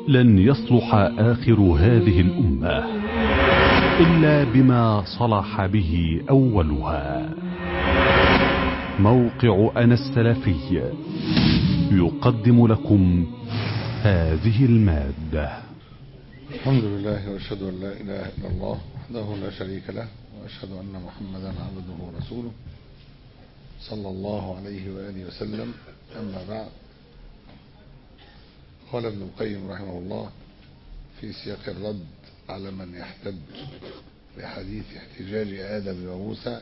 لن يصلح آخر هذه الأمة إلا بما صلح به أولها موقع أنا السلفي يقدم لكم هذه المادة الحمد لله واشهد ان لا اله الا الله وحده لا شريك له واشهد ان محمدا عبده ورسوله صلى الله عليه واله وسلم اما بعد قال ابن القيم رحمه الله في سياق الرد على من يحتج بحديث احتجاج ادم وموسى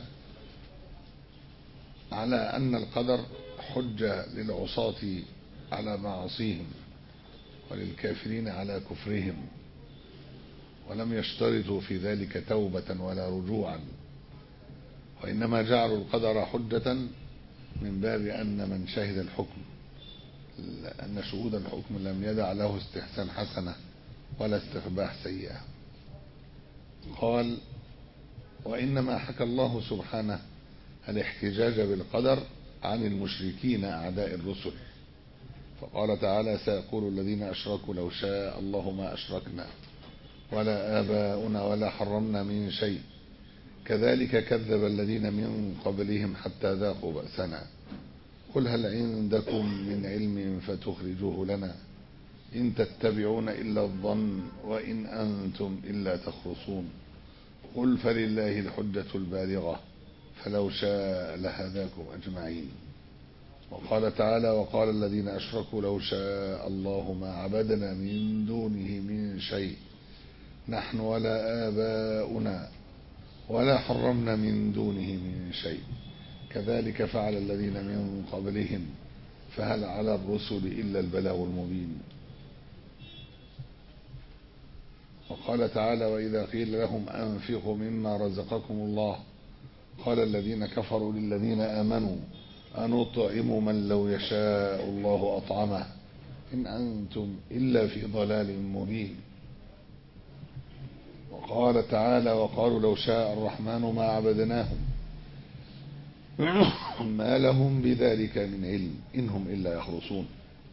على ان القدر حجه للعصاه على معاصيهم وللكافرين على كفرهم ولم يشترطوا في ذلك توبة ولا رجوعا وإنما جعلوا القدر حجة من باب أن من شهد الحكم أن شهود الحكم لم يدع له استحسان حسنة ولا استقباح سيئة قال وإنما حكى الله سبحانه الاحتجاج بالقدر عن المشركين أعداء الرسل فقال تعالى سيقول الذين أشركوا لو شاء الله ما أشركنا ولا آباؤنا ولا حرمنا من شيء كذلك كذب الذين من قبلهم حتى ذاقوا بأسنا قل هل عندكم من علم فتخرجوه لنا إن تتبعون إلا الظن وإن أنتم إلا تخرصون قل فلله الحجة البالغة فلو شاء لهداكم أجمعين وقال تعالى وقال الذين أشركوا لو شاء الله ما عبدنا من دونه من شيء نحن ولا آباؤنا ولا حرمنا من دونه من شيء كذلك فعل الذين من قبلهم فهل على الرسل إلا البلاغ المبين وقال تعالى وإذا قيل لهم أنفقوا مما رزقكم الله قال الذين كفروا للذين آمنوا أنطعم من لو يشاء الله أطعمه إن أنتم إلا في ضلال مبين وقال تعالى وقالوا لو شاء الرحمن ما عبدناهم ما لهم بذلك من علم إنهم إلا يخرصون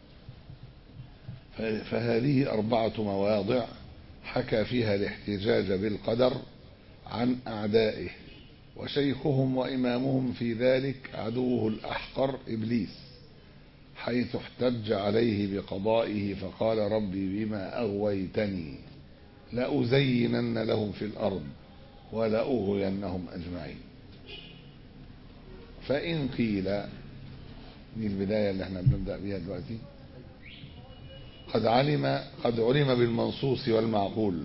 فهذه أربعة مواضع حكى فيها الاحتجاج بالقدر عن أعدائه وشيخهم وإمامهم في ذلك عدوه الأحقر إبليس حيث احتج عليه بقضائه فقال ربي بما أغويتني لأزينن لهم في الأرض ولأغوينهم أجمعين فإن قيل دي البداية اللي احنا بنبدأ بها دلوقتي قد علم قد علم بالمنصوص والمعقول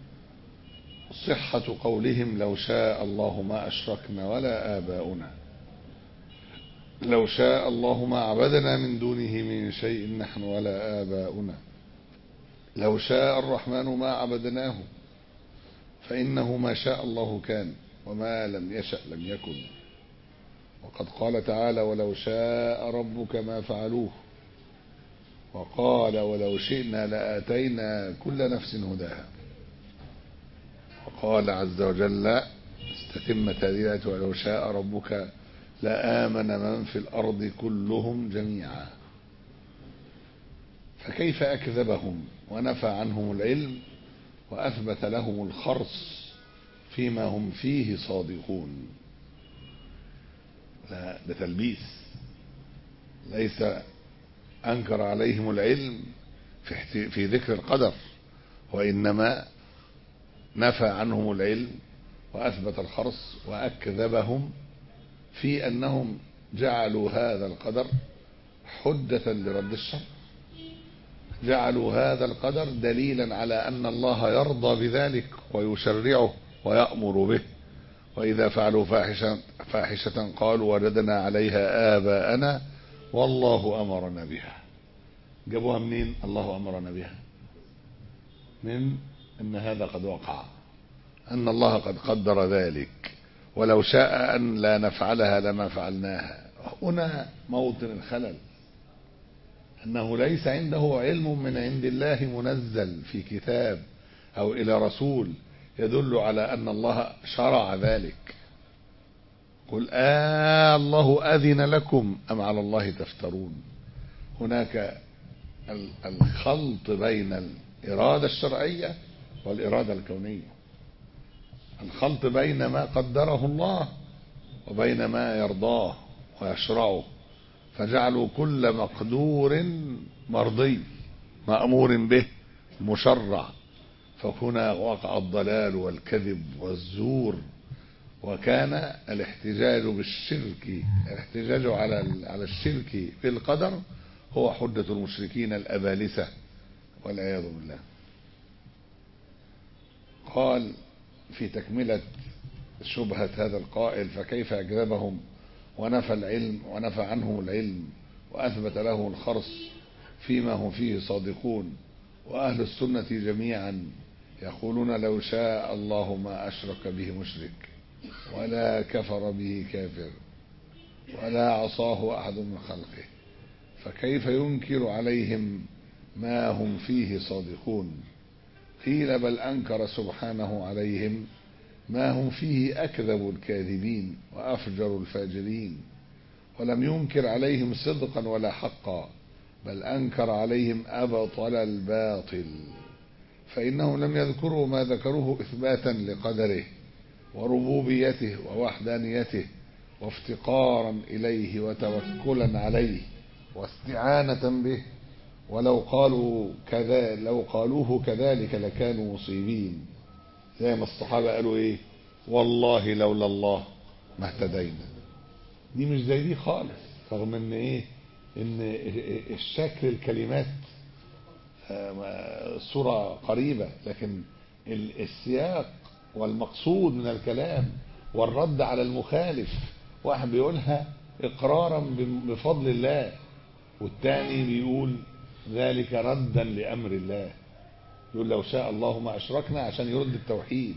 صحة قولهم لو شاء الله ما أشركنا ولا آباؤنا لو شاء الله ما عبدنا من دونه من شيء نحن ولا آباؤنا لو شاء الرحمن ما عبدناه فإنه ما شاء الله كان وما لم يشأ لم يكن وقد قال تعالى ولو شاء ربك ما فعلوه وقال ولو شئنا لآتينا كل نفس هداها وقال عز وجل استتم تهديدات ولو شاء ربك لآمن من في الأرض كلهم جميعا فكيف أكذبهم ونفى عنهم العلم وأثبت لهم الخرص فيما هم فيه صادقون لا ده تلبيس ليس أنكر عليهم العلم في, في ذكر القدر وإنما نفى عنهم العلم وأثبت الخرص وأكذبهم في أنهم جعلوا هذا القدر حجة لرد الشر جعلوا هذا القدر دليلا على أن الله يرضى بذلك ويشرعه ويأمر به وإذا فعلوا فاحشة, فاحشة قالوا وجدنا عليها آباءنا والله أمرنا بها جابوها منين الله أمرنا بها من أن هذا قد وقع أن الله قد قدر ذلك ولو شاء أن لا نفعلها لما فعلناها هنا موطن الخلل أنه ليس عنده علم من عند الله منزل في كتاب أو إلى رسول يدل على أن الله شرع ذلك قل آه الله أذن لكم أم على الله تفترون هناك الخلط بين الإرادة الشرعية والإرادة الكونية الخلط بين ما قدره الله وبين ما يرضاه ويشرعه فجعلوا كل مقدور مرضي مأمور به مشرع فهنا وقع الضلال والكذب والزور وكان الاحتجاج بالشرك الاحتجاج على على الشرك بالقدر هو حجة المشركين الأبالسة والعياذ بالله قال في تكملة شبهة هذا القائل فكيف أكذبهم ونفى العلم ونفى عنهم العلم وأثبت لهم الخرص فيما هم فيه صادقون وأهل السنة جميعا يقولون لو شاء الله ما أشرك به مشرك ولا كفر به كافر ولا عصاه أحد من خلقه فكيف ينكر عليهم ما هم فيه صادقون قيل بل أنكر سبحانه عليهم ما هم فيه أكذب الكاذبين وأفجر الفاجرين ولم ينكر عليهم صدقا ولا حقا بل أنكر عليهم أبطل الباطل فإنهم لم يذكروا ما ذكروه إثباتا لقدره وربوبيته ووحدانيته وافتقارا إليه وتوكلا عليه واستعانة به ولو قالوا كذا لو قالوه كذلك لكانوا مصيبين زي ما الصحابة قالوا ايه والله لولا الله ما اهتدينا دي مش زي دي خالص رغم ان ايه ان الشكل الكلمات صورة قريبة لكن السياق والمقصود من الكلام والرد على المخالف واحد بيقولها اقرارا بفضل الله والتاني بيقول ذلك ردا لامر الله يقول لو شاء الله ما اشركنا عشان يرد التوحيد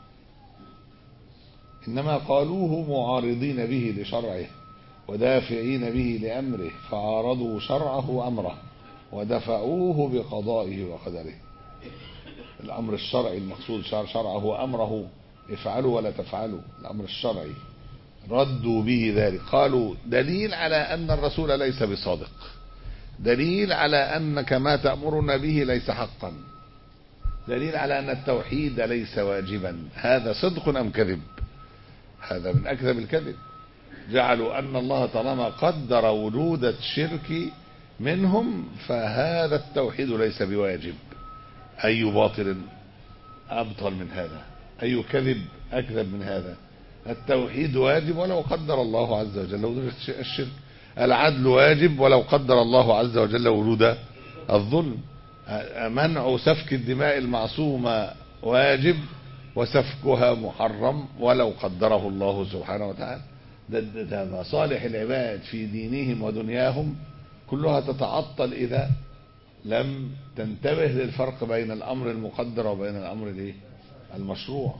انما قالوه معارضين به لشرعه ودافعين به لامره فعارضوا شرعه وامره ودفعوه بقضائه وقدره الامر الشرعي المقصود شرع شرعه وامره افعلوا ولا تفعلوا الامر الشرعي ردوا به ذلك قالوا دليل على ان الرسول ليس بصادق دليل على انك ما تامرنا به ليس حقا دليل على ان التوحيد ليس واجبا هذا صدق ام كذب هذا من اكذب الكذب جعلوا ان الله طالما قدر وجود الشرك منهم فهذا التوحيد ليس بواجب اي باطل ابطل من هذا اي كذب اكذب من هذا التوحيد واجب ولو قدر الله عز وجل وجود الشرك العدل واجب ولو قدر الله عز وجل وجود الظلم منع سفك الدماء المعصومة واجب وسفكها محرم ولو قدره الله سبحانه وتعالى ده, ده, ده مصالح العباد في دينهم ودنياهم كلها تتعطل إذا لم تنتبه للفرق بين الأمر المقدر وبين الأمر الايه المشروع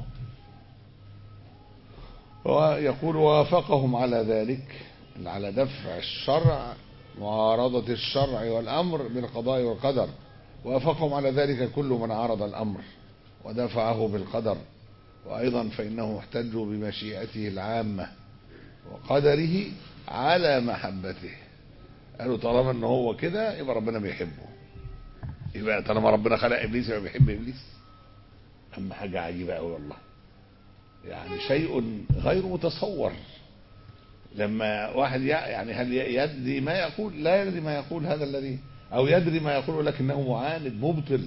ويقول وافقهم على ذلك على دفع الشرع معارضة الشرع والأمر بالقضاء والقدر وافقهم على ذلك كل من عارض الأمر ودفعه بالقدر وأيضا فإنه احتجوا بمشيئته العامة وقدره على محبته قالوا طالما ان هو كده يبقى ربنا بيحبه يبقى طالما ربنا خلق ابليس يبقى بيحب ابليس اما حاجه عجيبه قوي والله يعني شيء غير متصور لما واحد يعني هل يدري ما يقول لا يدري ما يقول هذا الذي او يدري ما يقول لكنه معاند مبطل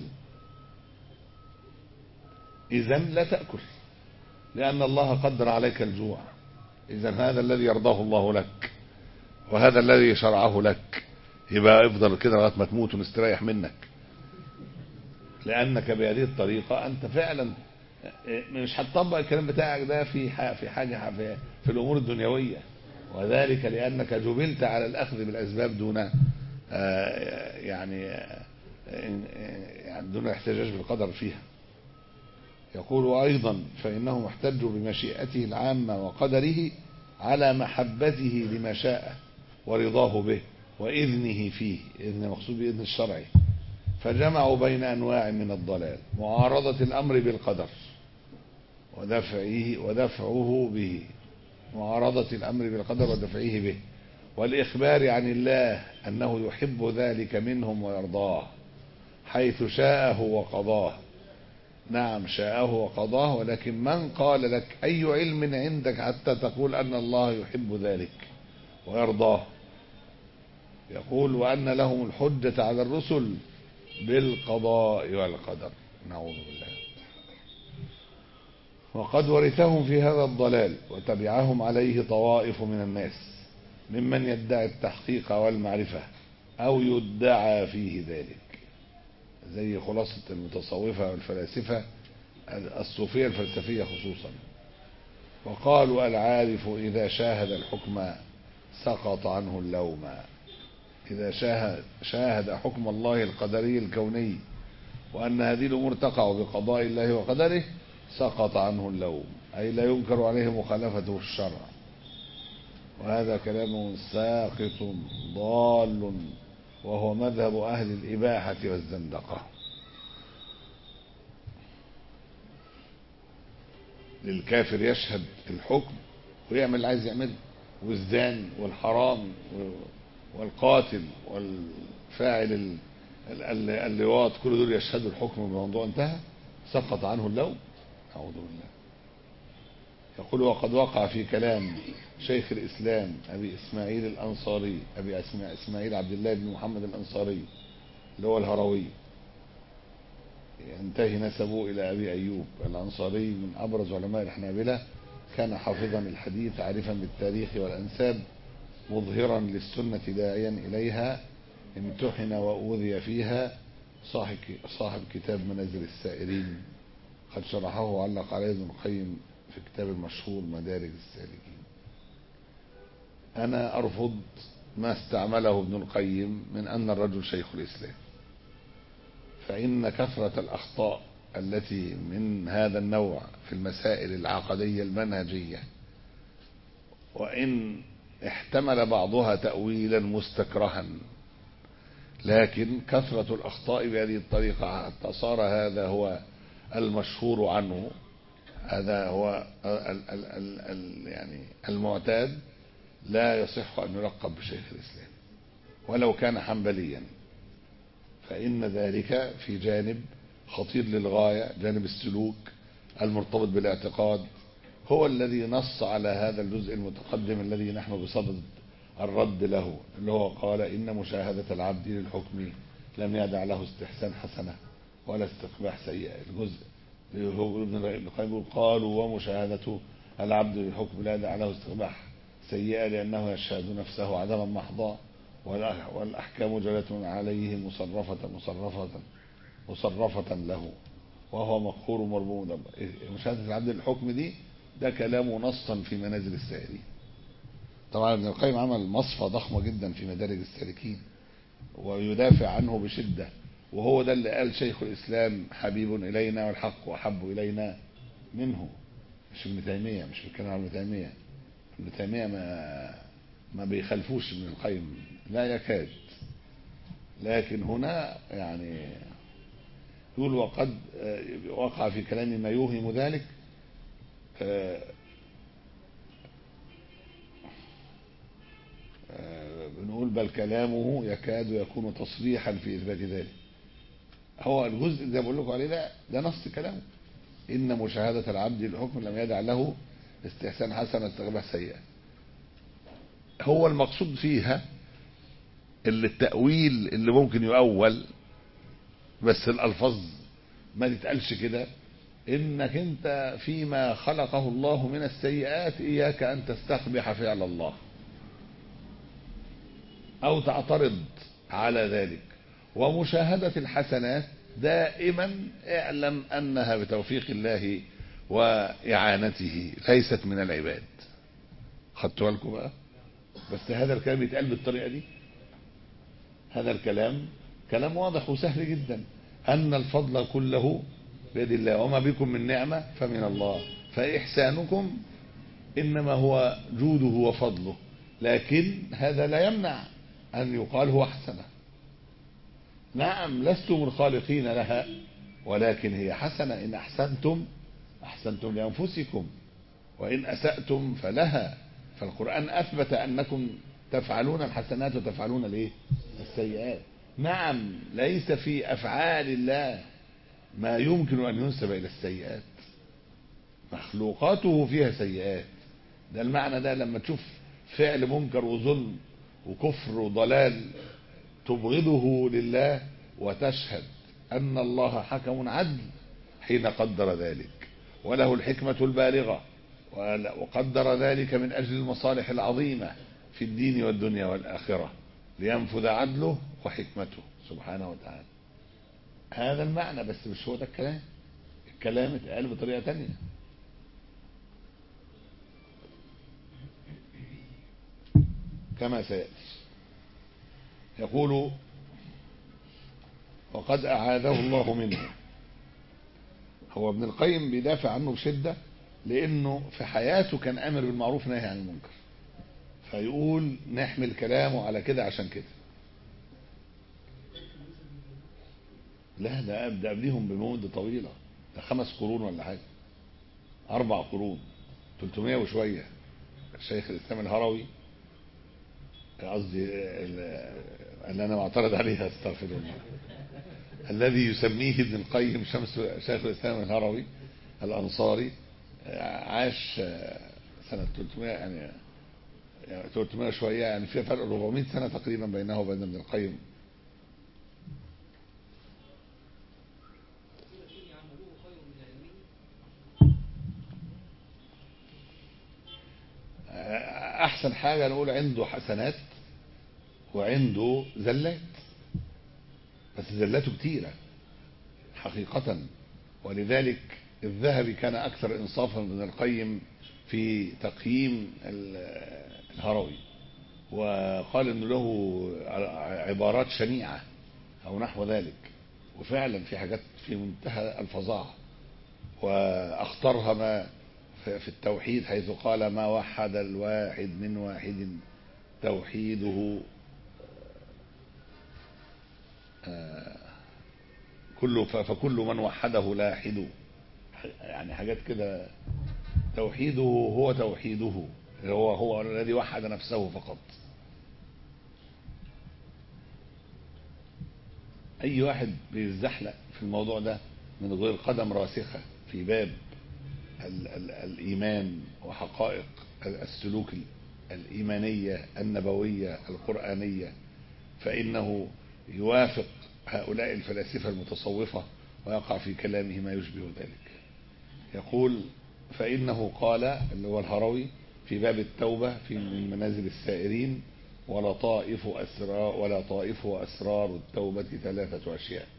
اذا لا تاكل لان الله قدر عليك الجوع اذا هذا الذي يرضاه الله لك وهذا الذي شرعه لك يبقى افضل كده لغايه ما تموت ونستريح منك لانك بهذه الطريقه انت فعلا مش هتطبق الكلام بتاعك ده في في حاجه في, في الامور الدنيويه وذلك لانك جبلت على الاخذ بالاسباب دون يعني يعني دون احتجاج بالقدر فيها يقول ايضا فانهم احتجوا بمشيئته العامه وقدره على محبته لما شاء ورضاه به وإذنه فيه إذن مقصود بإذن الشرعي فجمعوا بين أنواع من الضلال معارضة الأمر بالقدر ودفعه ودفعه به معارضة الأمر بالقدر ودفعه به والإخبار عن الله أنه يحب ذلك منهم ويرضاه حيث شاءه وقضاه نعم شاءه وقضاه ولكن من قال لك أي علم عندك حتى تقول أن الله يحب ذلك ويرضاه يقول وأن لهم الحجة على الرسل بالقضاء والقدر نعوذ بالله وقد ورثهم في هذا الضلال وتبعهم عليه طوائف من الناس ممن يدعي التحقيق والمعرفة أو يدعى فيه ذلك زي خلاصة المتصوفة والفلاسفة الصوفية الفلسفية خصوصا وقالوا العارف إذا شاهد الحكم سقط عنه اللوم إذا شاهد, شاهد حكم الله القدري الكوني وأن هذه الأمور تقع بقضاء الله وقدره سقط عنه اللوم أي لا ينكر عليه مخالفته الشرع وهذا كلام ساقط ضال وهو مذهب أهل الإباحة والزندقة للكافر يشهد الحكم ويعمل اللي عايز يعمله والزان والحرام والقاتل والفاعل اللواط كل دول يشهدوا الحكم بالموضوع انتهى سقط عنه اللوم أعوذ بالله يقول وقد وقع في كلام شيخ الإسلام أبي إسماعيل الأنصاري أبي إسماعيل عبد الله بن محمد الأنصاري اللي هو الهروي ينتهي نسبه إلى أبي أيوب الأنصاري من أبرز علماء الحنابلة كان حافظا الحديث عارفا بالتاريخ والأنساب مظهرا للسنة داعيا إليها امتحن وأوذي فيها صاحب صاحب كتاب منازل السائرين قد شرحه وعلق عليه ابن القيم في كتاب المشهور مدارج السالكين أنا أرفض ما استعمله ابن القيم من أن الرجل شيخ الإسلام فإن كثرة الأخطاء التي من هذا النوع في المسائل العقدية المنهجية وإن احتمل بعضها تأويلا مستكرها لكن كثرة الأخطاء بهذه الطريقة حتى صار هذا هو المشهور عنه هذا هو ال ال ال ال يعني المعتاد لا يصح أن يلقب بشيخ الإسلام ولو كان حنبليا فإن ذلك في جانب خطير للغاية جانب السلوك المرتبط بالاعتقاد هو الذي نص على هذا الجزء المتقدم الذي نحن بصدد الرد له اللي هو قال إن مشاهدة العبد للحكم لم يدع له استحسان حسنة ولا استقباح سيئة الجزء هو ابن القيم يقول قالوا ومشاهدة العبد للحكم لا يدع له استقباح سيئة لأنه يشهد نفسه عدما محضا والأحكام جلة عليه مصرفة مصرفة مصرفة له وهو مقهور مربوط مشاهدة العبد للحكم دي ده كلامه نصا في منازل السائرين طبعا ابن القيم عمل مصفى ضخمة جدا في مدارج السالكين ويدافع عنه بشدة وهو ده اللي قال شيخ الإسلام حبيب إلينا والحق أحب إلينا منه مش ابن تيمية مش بيتكلم عن ابن تيمية ابن تيمية ما ما بيخالفوش ابن القيم لا يكاد لكن هنا يعني يقول وقد وقع في كلام ما يوهم ذلك بنقول بل كلامه يكاد يكون تصريحا في إثبات ذلك هو الجزء اللي بقول لكم عليه ده ده نص كلامه إن مشاهدة العبد الحكم لم يدع له استحسان حسنة استقباح سيئة هو المقصود فيها اللي التأويل اللي ممكن يؤول بس الألفاظ ما تتقالش كده إنك أنت فيما خلقه الله من السيئات إياك أن تستقبح فعل الله أو تعترض على ذلك ومشاهدة الحسنات دائما اعلم أنها بتوفيق الله وإعانته ليست من العباد خدتوا بالكم بقى بس هذا الكلام يتقال بالطريقة دي هذا الكلام كلام واضح وسهل جدا أن الفضل كله بيد الله وما بكم من نعمة فمن الله فإحسانكم إنما هو جوده وفضله لكن هذا لا يمنع أن يقال هو حسنة نعم لستم الخالقين لها ولكن هي حسنة إن أحسنتم أحسنتم لأنفسكم وإن أسأتم فلها فالقرآن أثبت أنكم تفعلون الحسنات وتفعلون الايه السيئات نعم ليس في أفعال الله ما يمكن أن ينسب إلى السيئات مخلوقاته فيها سيئات ده المعنى ده لما تشوف فعل منكر وظلم وكفر وضلال تبغضه لله وتشهد أن الله حكم عدل حين قدر ذلك وله الحكمة البالغة وقدر ذلك من أجل المصالح العظيمة في الدين والدنيا والآخرة لينفذ عدله وحكمته سبحانه وتعالى هذا المعنى بس مش هو ده الكلام الكلام اتقال بطريقة تانية كما سيأتي يقول وقد أعاذه الله منه هو ابن القيم بيدافع عنه بشدة لأنه في حياته كان أمر بالمعروف نهي عن المنكر فيقول نحمل كلامه على كده عشان كده لا ده ده قبليهم بمدة طويلة ده خمس قرون ولا حاجة أربع قرون 300 وشوية الشيخ الإسلام الهروي قصدي اللي أنا معترض عليها استغفر الله الذي يسميه ابن القيم شمس شيخ الإسلام الهروي الأنصاري عاش سنة 300 يعني 300 شوية يعني في فرق 400 سنة تقريبا بينه وبين ابن القيم احسن حاجة نقول عنده حسنات وعنده زلات بس زلاته كتيرة حقيقة ولذلك الذهبي كان اكثر انصافا من القيم في تقييم الهروي وقال انه له عبارات شنيعة او نحو ذلك وفعلا في حاجات في منتهى الفظاعة واخطرها ما في التوحيد حيث قال ما وحد الواحد من واحد توحيده كل فكل من وحده لاحد يعني حاجات كده توحيده هو توحيده هو هو الذي وحد نفسه فقط اي واحد بيزحلق في الموضوع ده من غير قدم راسخة في باب ال ال الإيمان وحقائق السلوك الإيمانية النبوية القرآنية فإنه يوافق هؤلاء الفلاسفة المتصوفة ويقع في كلامه ما يشبه ذلك يقول فإنه قال اللي هو الهروي في باب التوبة في من منازل السائرين ولطائف أسرار ولطائف وأسرار التوبة ثلاثة أشياء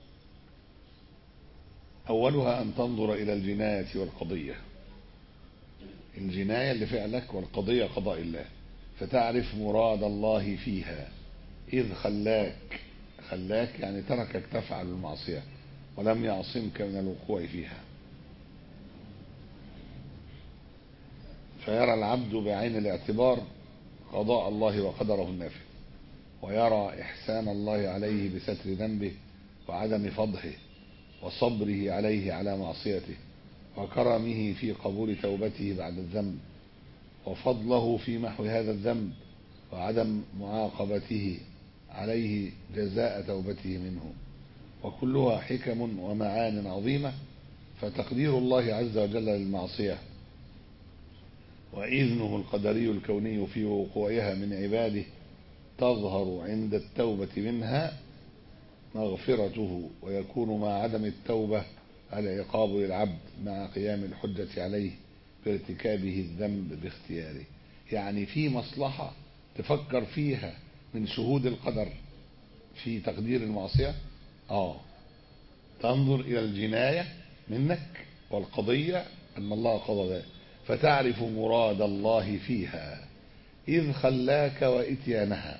أولها أن تنظر إلى الجناية والقضية الجناية اللي فعلك والقضية قضاء الله فتعرف مراد الله فيها إذ خلاك خلاك يعني تركك تفعل المعصية ولم يعصمك من الوقوع فيها فيرى العبد بعين الاعتبار قضاء الله وقدره النافذ ويرى إحسان الله عليه بستر ذنبه وعدم فضحه وصبره عليه على معصيته وكرمه في قبول توبته بعد الذنب وفضله في محو هذا الذنب وعدم معاقبته عليه جزاء توبته منه وكلها حكم ومعان عظيمة فتقدير الله عز وجل للمعصية وإذنه القدري الكوني في وقوعها من عباده تظهر عند التوبة منها مغفرته ويكون مع عدم التوبة العقاب للعبد مع قيام الحجة عليه بارتكابه الذنب باختياره يعني في مصلحة تفكر فيها من شهود القدر في تقدير المعصية اه تنظر الى الجناية منك والقضية ان الله قضى ذلك فتعرف مراد الله فيها إذ خلاك وإتيانها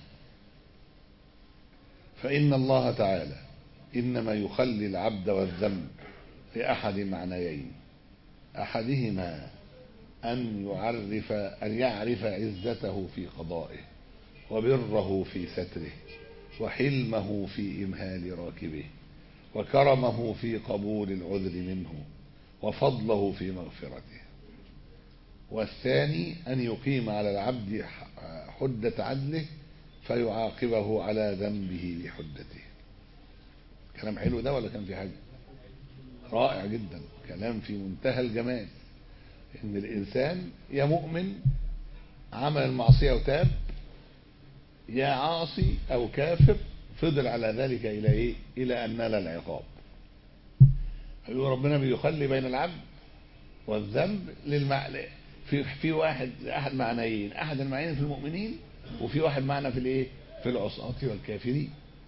فإن الله تعالى إنما يخلي العبد والذنب لأحد معنيين أحدهما أن يعرف أن يعرف عزته في قضائه وبره في ستره وحلمه في إمهال راكبه وكرمه في قبول العذر منه وفضله في مغفرته والثاني أن يقيم على العبد حدة عدله فيعاقبه على ذنبه بحجته كلام حلو ده ولا كان في حاجة رائع جدا كلام في منتهى الجمال ان الانسان يا مؤمن عمل المعصية وتاب يا عاصي او كافر فضل على ذلك الى ايه الى ان نال العقاب يقول ربنا بيخلي بين العبد والذنب للمع... في في واحد احد معنيين احد المعنيين في المؤمنين وفي واحد معنى في الايه في العصاة والكافرين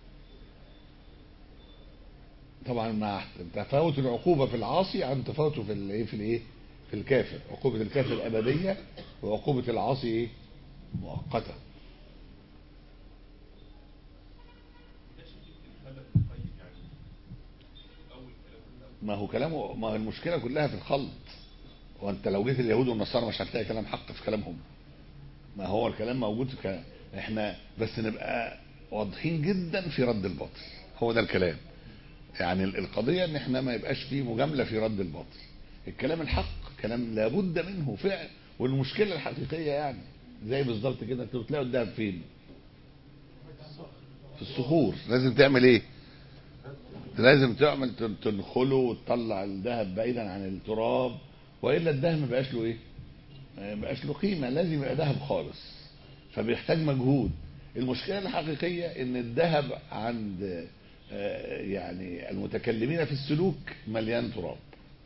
طبعا مع تفاوت العقوبة في العاصي عن تفاوته في الايه في الايه في الكافر عقوبة الكافر أبدية وعقوبة العاصي ايه مؤقتة ما هو كلامه ما هو المشكلة كلها في الخلط وانت لو جيت اليهود والنصارى مش هتلاقي كلام حق في كلامهم ما هو الكلام موجود في كلام احنا بس نبقى واضحين جدا في رد الباطل هو ده الكلام يعني القضية ان احنا ما يبقاش فيه مجاملة في رد الباطل الكلام الحق كلام لابد منه فعل والمشكلة الحقيقية يعني زي بالظبط كده انت بتلاقوا الدهب فين في الصخور لازم تعمل ايه لازم تعمل تنخله وتطلع الذهب بعيدا عن التراب والا الذهب ما بقاش له ايه ما بقاش له قيمه لازم يبقى ذهب خالص فبيحتاج مجهود المشكله الحقيقيه ان الذهب عند يعني المتكلمين في السلوك مليان تراب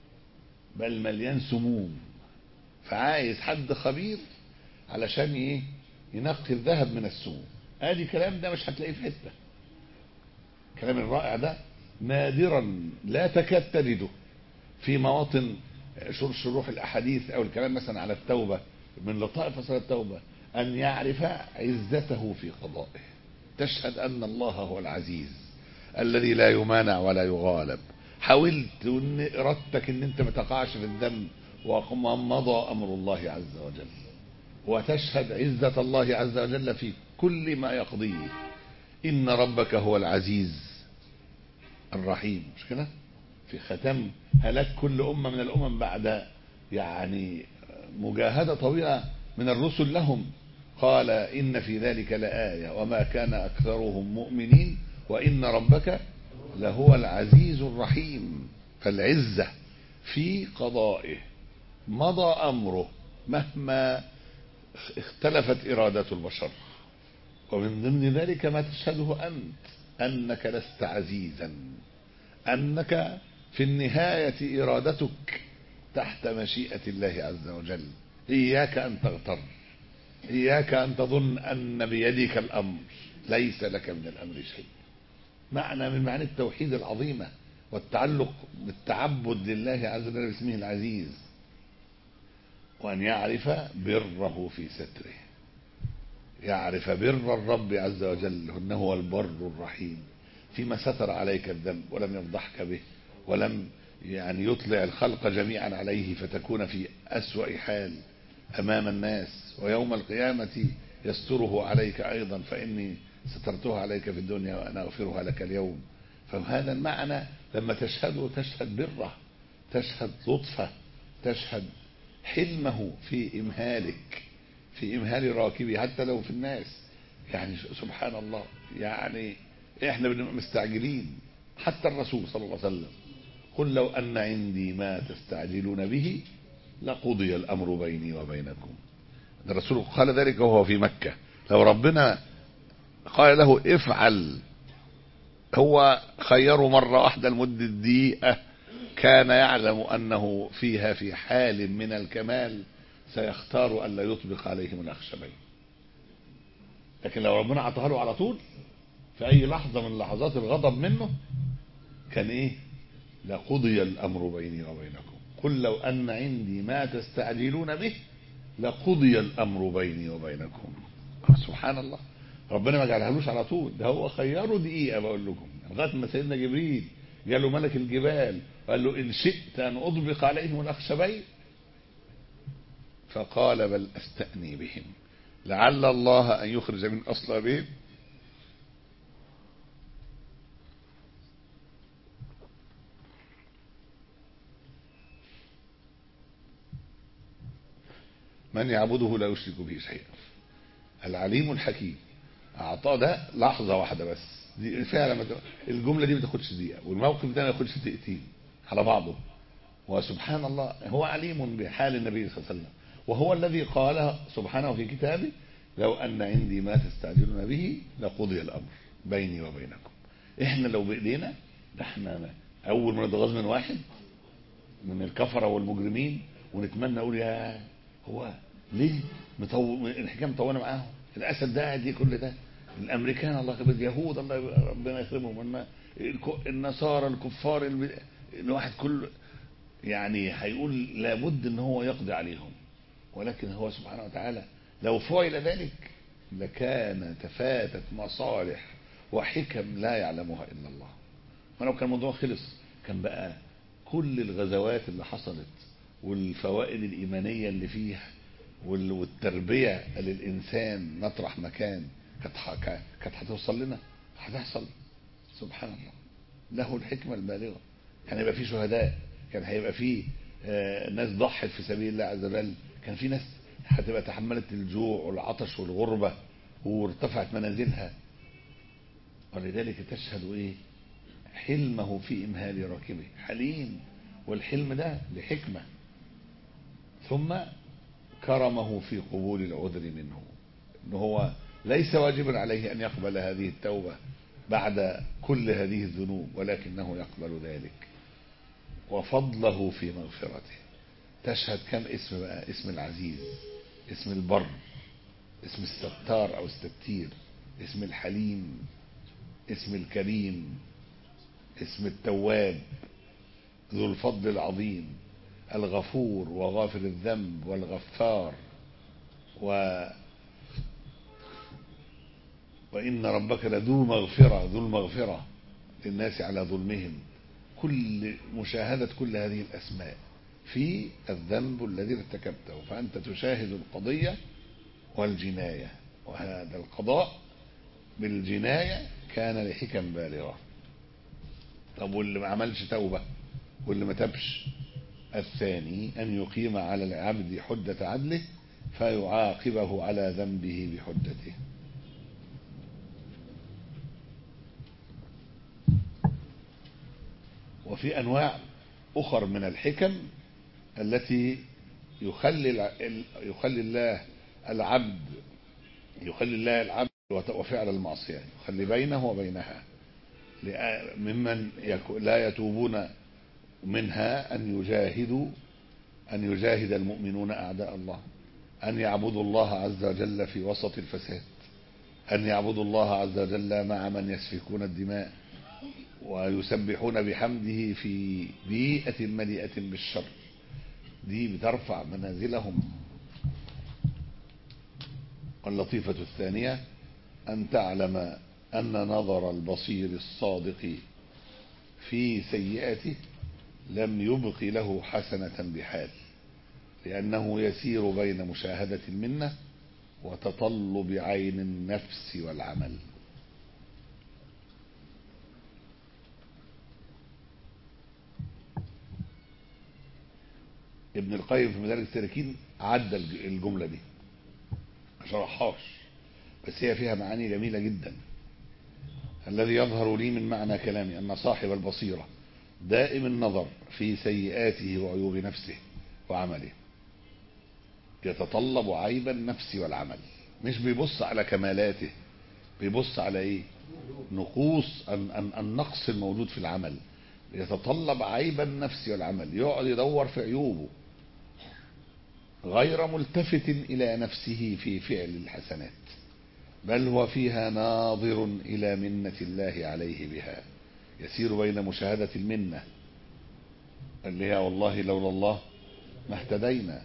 بل مليان سموم فعايز حد خبير علشان ايه ينقي الذهب من السموم ادي كلام ده مش هتلاقيه في حته الكلام الرائع ده نادرا لا تكاد تجده في مواطن شروح الاحاديث او الكلام مثلا على التوبه من لطائف صلاه التوبه ان يعرف عزته في قضائه تشهد ان الله هو العزيز الذي لا يمانع ولا يغالب حاولت ان ارادتك ان انت ما تقعش في الذنب ومضى امر الله عز وجل وتشهد عزة الله عز وجل في كل ما يقضيه إن ربك هو العزيز الرحيم مش كده في ختم هلاك كل أمة من الأمم بعد يعني مجاهدة طويلة من الرسل لهم قال إن في ذلك لآية وما كان أكثرهم مؤمنين وإن ربك لهو العزيز الرحيم فالعزة في قضائه مضى أمره مهما اختلفت إرادة البشر ومن ضمن ذلك ما تشهده أنت أنك لست عزيزا أنك في النهاية إرادتك تحت مشيئة الله عز وجل إياك أن تغتر إياك أن تظن أن بيدك الأمر ليس لك من الأمر شيء معنى من معاني التوحيد العظيمة والتعلق بالتعبد لله عز وجل باسمه العزيز وأن يعرف بره في ستره يعرف بر الرب عز وجل أنه هو البر الرحيم فيما ستر عليك الذنب ولم يفضحك به ولم يعني يطلع الخلق جميعا عليه فتكون في أسوأ حال أمام الناس ويوم القيامة يستره عليك أيضا فإني سترتها عليك في الدنيا وأنا أغفرها لك اليوم فهذا المعنى لما تشهده تشهد بره تشهد لطفه تشهد حلمه في إمهالك في إمهال راكبه حتى لو في الناس يعني سبحان الله يعني احنا بنبقى مستعجلين حتى الرسول صلى الله عليه وسلم قل لو أن عندي ما تستعجلون به لقضي الأمر بيني وبينكم الرسول قال ذلك وهو في مكة لو ربنا قال له افعل هو خيره مرة واحدة لمدة دقيقة كان يعلم أنه فيها في حال من الكمال سيختار ألا يطبق عليهم الأخشبين لكن لو ربنا عطاها له على طول في أي لحظة من لحظات الغضب منه كان إيه لقضي الأمر بيني وبينكم قل لو أن عندي ما تستعجلون به لقضي الأمر بيني وبينكم سبحان الله ربنا ما جعلهالوش على طول ده هو خيره دقيقة بقول لكم لغاية ما سيدنا جبريل قال له ملك الجبال قال له إن شئت أن أطبق عليهم الأخشبين فقال بل أستأني بهم لعل الله أن يخرج من أصلابهم من يعبده لا يشرك به شيئا العليم الحكيم اعطاه ده لحظه واحده بس دي فعلا ما ت- الجمله دي ما تاخدش دقيقه والموقف ده ما ياخدش دقيقتين على بعضه وسبحان الله هو عليم بحال النبي صلى الله عليه وسلم وهو الذي قال سبحانه في كتابه لو ان عندي ما تستعجلون به لقضي الامر بيني وبينكم احنا لو بايدينا ده احنا اول ما نتغاظ من واحد من الكفره والمجرمين ونتمنى نقول يا هو ليه مطو... الحكايه مطوله معاهم الاسد ده قاعد ليه كل ده الامريكان الله يخليهم اليهود الله يب- ربنا يكرمهم الن- الك- النصارى الكفار الب... الواحد كل يعني هيقول لابد ان هو يقضي عليهم ولكن هو سبحانه وتعالى لو فعل ذلك لكان تفاتت مصالح وحكم لا يعلمها الا الله ولو كان الموضوع خلص كان بقى كل الغزوات اللي حصلت والفوائد الإيمانية اللي فيها وال- والتربية للإنسان مطرح مكان كانت ح- كا- كانت هتوصل لنا هتحصل سبحان الله له الحكمة البالغة كان هيبقى فيه شهداء كان هيبقى فيه آه، ناس ضحت في سبيل الله عز وجل كان في ناس هتبقى تحملت الجوع والعطش والغربة وارتفعت منازلها ولذلك تشهد ايه حلمه في إمهال راكبه حليم والحلم ده لحكمة ثم كرمه في قبول العذر منه إن هو ليس واجبا عليه أن يقبل هذه التوبة بعد كل هذه الذنوب ولكنه يقبل ذلك وفضله في مغفرته تشهد كم اسم بقى اسم العزيز اسم البر اسم الستار أو الستير اسم الحليم اسم الكريم اسم التواب ذو الفضل العظيم الغفور وغافر الذنب والغفار و وإن ربك لذو مغفرة ذو المغفرة للناس على ظلمهم كل مشاهدة كل هذه الأسماء في الذنب الذي ارتكبته فأنت تشاهد القضية والجناية وهذا القضاء بالجناية كان لحكم بالغة طب واللي ما عملش توبة واللي ما تبش الثاني أن يقيم على العبد حجة عدله فيعاقبه على ذنبه بحجته وفي أنواع أخر من الحكم التي يخلي الع- ال- يخلي الله العبد يخلي الله العبد وت- وفعل المعصية يخلي بينه وبينها لأ- ممن يك- لا يتوبون منها أن يجاهدوا أن يجاهد المؤمنون أعداء الله أن يعبدوا الله عز وجل في وسط الفساد أن يعبدوا الله عز وجل مع من يسفكون الدماء ويسبحون بحمده في بيئة مليئة بالشر دي بترفع منازلهم واللطيفة الثانية أن تعلم أن نظر البصير الصادق في سيئته لم يبق له حسنة بحال لأنه يسير بين مشاهدة المنة وتطلب عين النفس والعمل ابن القيم في مدارج السالكين عدى الج- الجملة دي ما شرحهاش بس هي فيها معاني جميلة جدا الذي يظهر لي من معنى كلامي أن صاحب البصيرة دائم النظر في سيئاته وعيوب نفسه وعمله يتطلب عيب النفس والعمل مش بيبص على كمالاته بيبص على ايه نقوص ال- ال- النقص الموجود في العمل يتطلب عيب النفس والعمل يقعد يدور في عيوبه غير ملتفت إلى نفسه في فعل الحسنات بل هو فيها ناظر إلى منة الله عليه بها يسير بين مشاهدة المنة اللي هي والله لولا الله ما اهتدينا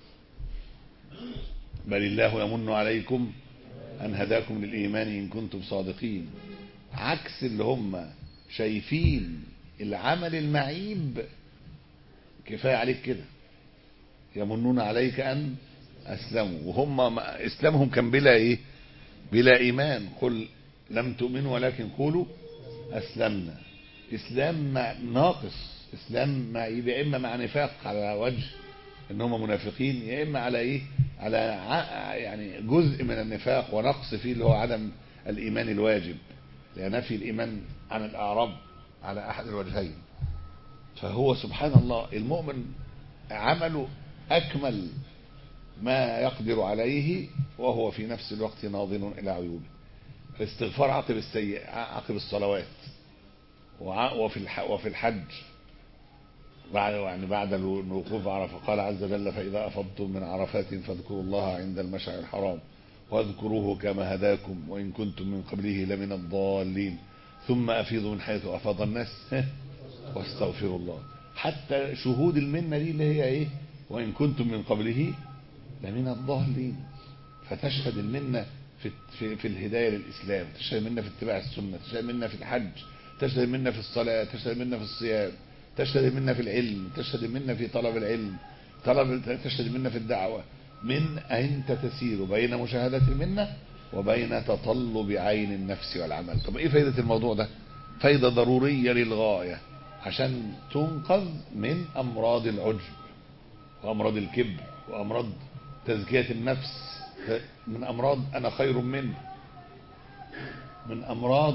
بل الله يمن عليكم أن هداكم للإيمان إن كنتم صادقين عكس اللي هم شايفين العمل المعيب كفاية عليك كده يمنون عليك أن أسلموا وهم ما- إسلامهم كان بلا إيه بلا إيمان قل لم تؤمنوا ولكن قولوا أسلمنا إسلام مع- ناقص إسلام مع يا إما مع نفاق على وجه إن هم منافقين يا إما على إيه على ع- يعني جزء من النفاق ونقص فيه اللي هو عدم الإيمان الواجب لنفي الإيمان عن الأعراب على أحد الوجهين فهو سبحان الله المؤمن عمله أكمل ما يقدر عليه وهو في نفس الوقت ناظر إلى عيوبه الاستغفار عقب السيء عقب الصلوات وفي وفي الحج بعد يعني بعد الوقوف عرفه قال عز وجل فإذا أفضتم من عرفات فاذكروا الله عند المشعر الحرام واذكروه كما هداكم وإن كنتم من قبله لمن الضالين ثم أفيضوا من حيث أفاض الناس واستغفروا الله حتى شهود المنة دي اللي هي إيه وإن كنتم من قبله لمن الضالين فتشهد المنة في, في, في الهداية للإسلام تشهد منا في اتباع السنة تشهد منا في الحج تشهد منا في الصلاة تشهد منا في الصيام تشهد منا في العلم تشهد منا في طلب العلم طلب تشهد منا في الدعوة من أنت تسير بين مشاهدة المنة وبين تطلب عين النفس والعمل طب ايه فايدة الموضوع ده فايدة ضرورية للغاية عشان تنقذ من أمراض العجب وأمراض الكبر وأمراض تزكية النفس من أمراض أنا خير منه من أمراض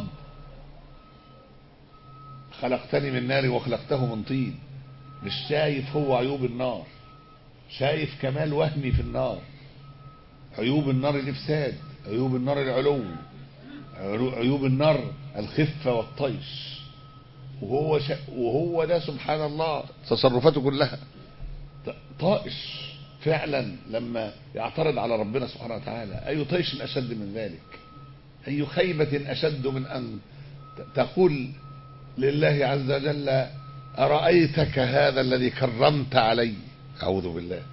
خلقتني من نار وخلقته من طين مش شايف هو عيوب النار شايف كمال وهمي في النار عيوب النار الإفساد عيوب النار العلو عيوب النار الخفة والطيش وهو شا... وهو ده سبحان الله تصرفاته كلها طائش فعلا لما يعترض على ربنا سبحانه وتعالى أي طيش أشد من ذلك أي خيبة أشد من أن تقول لله عز وجل أرأيتك هذا الذي كرمت علي أعوذ بالله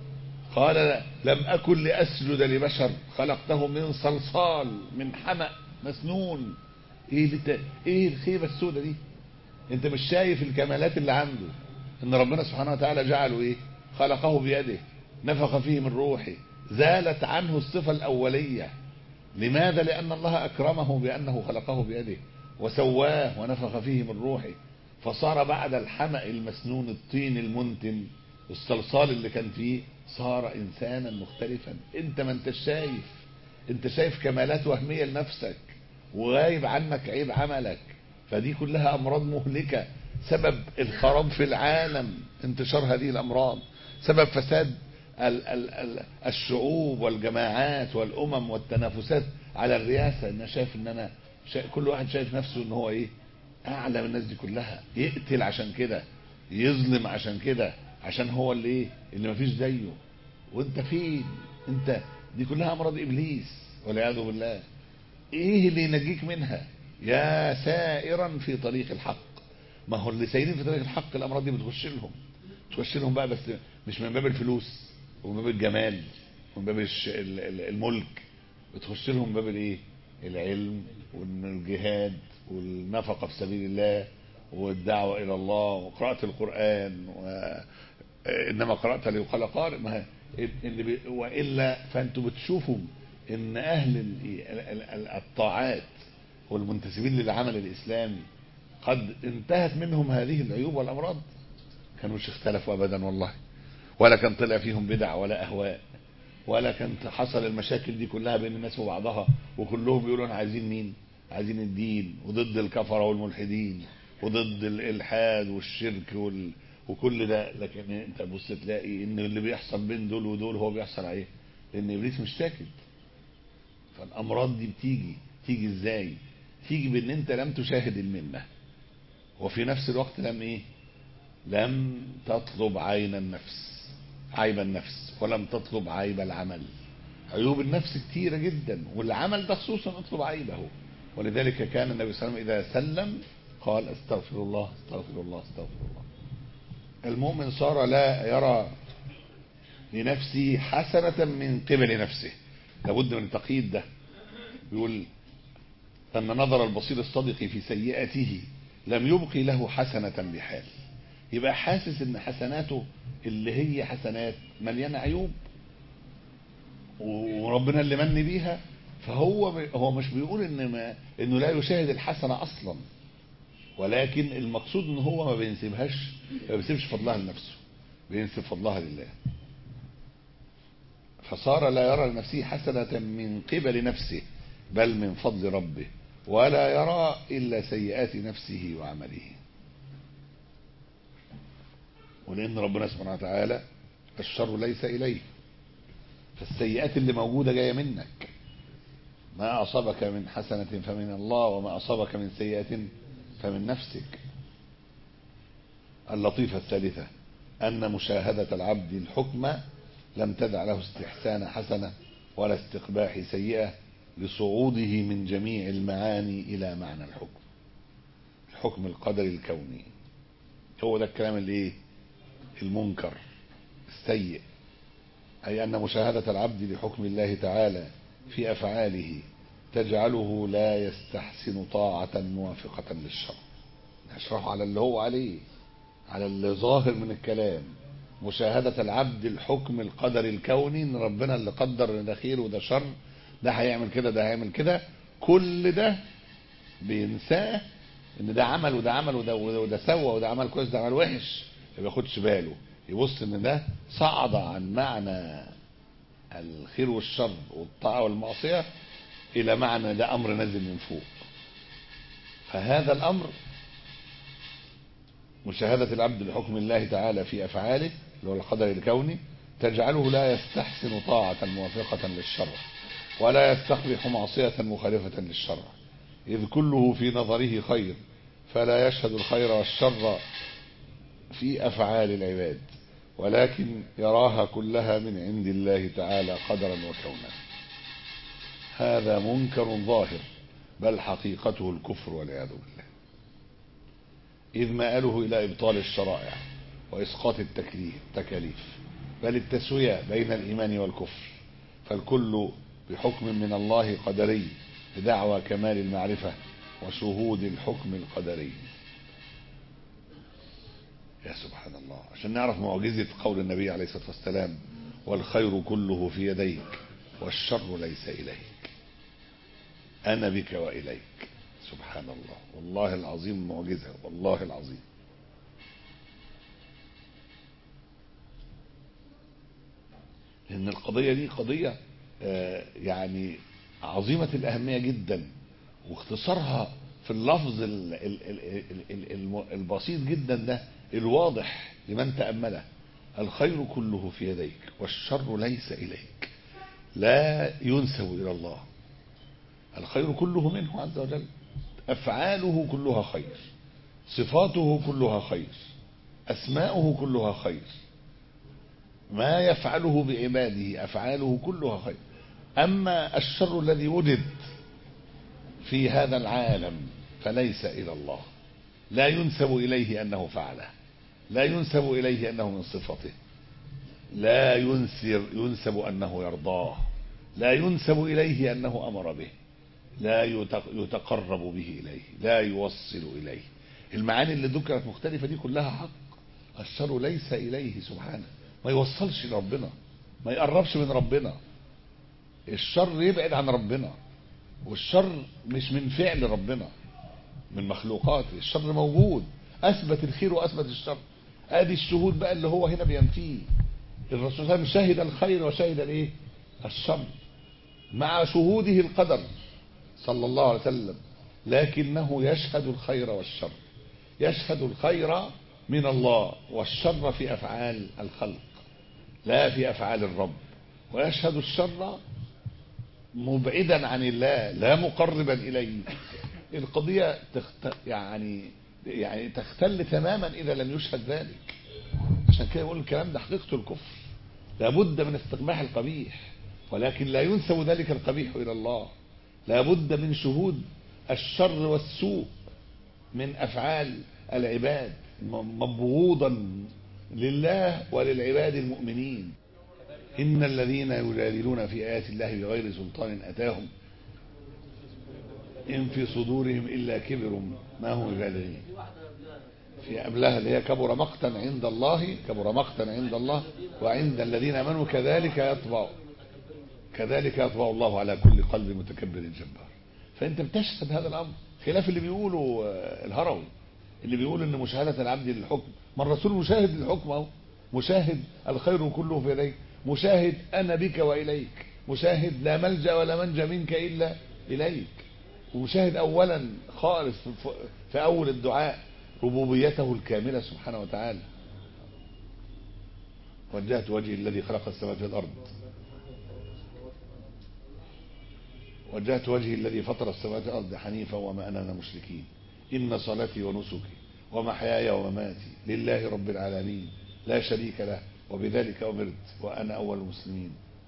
قال لم أكن لأسجد لبشر خلقته من صلصال من حمأ مسنون ايه لت... ايه الخيبة السودة دي انت مش شايف الكمالات اللي عنده ان ربنا سبحانه وتعالى جعله ايه خلقه بيده نفخ فيه من روحه زالت عنه الصفة الأولية لماذا لأن الله أكرمه بأنه خلقه بيده وسواه ونفخ فيه من روحه فصار بعد الحمأ المسنون الطين المنتن الصلصال اللي كان فيه صار إنسانا مختلفا انت ما انت شايف انت شايف كمالات وهمية لنفسك وغايب عنك عيب عملك فدي كلها أمراض مهلكة سبب الخراب في العالم انتشار هذه الأمراض سبب فساد ال ال ال الشعوب والجماعات والأمم والتنافسات على الرئاسة ان شايف ان انا شا... كل واحد شايف نفسه ان هو ايه اعلى من الناس دي كلها يقتل عشان كده يظلم عشان كده عشان هو اللي ايه اللي مفيش زيه وانت فين انت دي كلها امراض ابليس والعياذ بالله ايه اللي ينجيك منها يا سائرا في طريق الحق ما هو اللي سايرين في طريق الحق الامراض دي بتخش لهم تخش لهم بقى بس مش من باب الفلوس ومن باب الجمال ومن باب الملك بتخش لهم من باب الايه العلم والجهاد والنفقه في سبيل الله والدعوه الى الله وقراءه القران و... انما قرات ليقال قارئ ما اللي بي... والا فانتوا بتشوفوا ان اهل الطاعات والمنتسبين للعمل الاسلامي قد انتهت منهم هذه العيوب والامراض كانوش اختلفوا ابدا والله ولا كان طلع فيهم بدع ولا اهواء ولا كانت حصل المشاكل دي كلها بين الناس وبعضها وكلهم بيقولوا احنا عايزين مين عايزين الدين وضد الكفره والملحدين وضد الالحاد والشرك وال... وكل ده لكن انت بص تلاقي ان اللي بيحصل بين دول ودول هو بيحصل عليه لان ابليس مش ساكت فالامراض دي بتيجي تيجي ازاي تيجي بان انت لم تشاهد المنه وفي نفس الوقت لم ايه لم تطلب عين النفس عيب النفس ولم تطلب عيب العمل عيوب النفس كتيرة جدا والعمل ده خصوصا اطلب عيبه ولذلك كان النبي صلى الله عليه وسلم إذا سلم قال استغفر الله استغفر الله استغفر الله المؤمن صار لا يرى لنفسه حسنة من قبل نفسه لابد من التقييد ده يقول أن نظر البصير الصادق في سيئته لم يبقي له حسنة بحال يبقى حاسس ان حسناته اللي هي حسنات مليانه عيوب وربنا اللي من بيها فهو هو مش بيقول ان ما انه لا يشاهد الحسنه اصلا ولكن المقصود ان هو ما بينسبهاش ما بينسبش فضلها لنفسه بينسب فضلها لله فصار لا يرى لنفسه حسنة من قبل نفسه بل من فضل ربه ولا يرى إلا سيئات نفسه وعمله ولأن ربنا سبحانه وتعالى الشر ليس إليه فالسيئات اللي موجودة جاية منك ما أصابك من حسنة فمن الله وما أصابك من سيئة فمن نفسك اللطيفة الثالثة أن مشاهدة العبد الحكم لم تدع له استحسان حسنة ولا استقباح سيئة لصعوده من جميع المعاني إلى معنى الحكم الحكم القدري الكوني هو ده الكلام اللي ايه المنكر السيء أي أن مشاهدة العبد لحكم الله تعالى في أفعاله تجعله لا يستحسن طاعة موافقة للشر نشرح على اللي هو عليه على اللي ظاهر من الكلام مشاهدة العبد الحكم القدر الكوني ان ربنا اللي قدر ان ده خير وده شر ده هيعمل كده ده هيعمل كده كل ده بينساه ان ده عمل وده عمل وده, وده سوى وده عمل كويس ده عمل وحش ما بياخدش باله يبص ان ده صعد عن معنى الخير والشر والطاعة والمعصية الى معنى ده امر نازل من فوق فهذا الامر مشاهدة العبد لحكم الله تعالى في أفعاله اللي هو القدر الكوني تجعله لا يستحسن طاعة موافقة للشرع ولا يستقبح معصية مخالفة للشرع إذ كله في نظره خير فلا يشهد الخير والشر في أفعال العباد ولكن يراها كلها من عند الله تعالى قدرا وكونا هذا منكر ظاهر بل حقيقته الكفر والعياذ بالله إذ مآله إلى إبطال الشرائع وإسقاط التكليف تكاليف بل التسوية بين الإيمان والكفر فالكل بحكم من الله قدري بدعوى كمال المعرفة وشهود الحكم القدري يا سبحان الله عشان نعرف معجزة قول النبي عليه الصلاة والسلام والخير كله في يديك والشر ليس إليك أنا بك وإليك سبحان الله والله العظيم معجزة والله العظيم لأن القضية دي قضية يعني عظيمة الأهمية جدا واختصارها في اللفظ البسيط جدا ده الواضح لمن تأمله الخير كله في يديك والشر ليس إليك لا ينسب إلى الله الخير كله منه عز وجل أفعاله كلها خير صفاته كلها خير أسماؤه كلها خير ما يفعله بعباده أفعاله كلها خير أما الشر الذي وجد في هذا العالم فليس إلى الله لا ينسب إليه أنه فعله لا ينسب إليه أنه من صفته لا ينسب, ينسب أنه يرضاه لا ينسب إليه أنه أمر به لا يتقرب به إليه لا يوصل إليه المعاني اللي ذكرت مختلفة دي كلها حق الشر ليس إليه سبحانه ما يوصلش لربنا ما يقربش من ربنا الشر يبعد عن ربنا والشر مش من فعل ربنا من مخلوقاته الشر موجود أثبت الخير وأثبت الشر ادي الشهود بقى اللي هو هنا بينفيه الرسول صلى الله عليه وسلم شهد الخير وشهد الايه الشر مع شهوده القدر صلى الله عليه وسلم لكنه يشهد الخير والشر يشهد الخير من الله والشر في أفعال الخلق لا في أفعال الرب ويشهد الشر مبعدا عن الله لا مقربا إليه القضية تخت... يعني يعني تختل تماما إذا لم يشهد ذلك عشان كده يقول الكلام ده حقيقة الكفر لابد من استقباح القبيح ولكن لا ينسب ذلك القبيح إلى الله لابد من شهود الشر والسوء من أفعال العباد مبغوضا لله وللعباد المؤمنين إن الذين يجادلون في آيات الله بغير سلطان أتاهم إن في صدورهم إلا كبر ما هم يجادلين في قبلها اللي هي كبر مقتا عند الله كبر مقتا عند الله وعند الذين امنوا كذلك يطبع كذلك يطبع الله على كل قلب متكبر جبار فانت بتشهد هذا الامر خلاف اللي بيقوله الهروي اللي بيقول ان مشاهده العبد للحكم ما الرسول مشاهد للحكم اهو مشاهد الخير كله في يديك مشاهد انا بك واليك مشاهد لا ملجا ولا منجا منك الا إليك وشاهد أولا خالص في أول الدعاء ربوبيته الكاملة سبحانه وتعالى وجهت وجهي الذي خلق السماوات والأرض وجهت وجهي الذي فطر السماوات والأرض حنيفا وما أنا من المشركين إن صلاتي ونسكي ومحياي ومماتي لله رب العالمين لا شريك له وبذلك أمرت وأنا أول المسلمين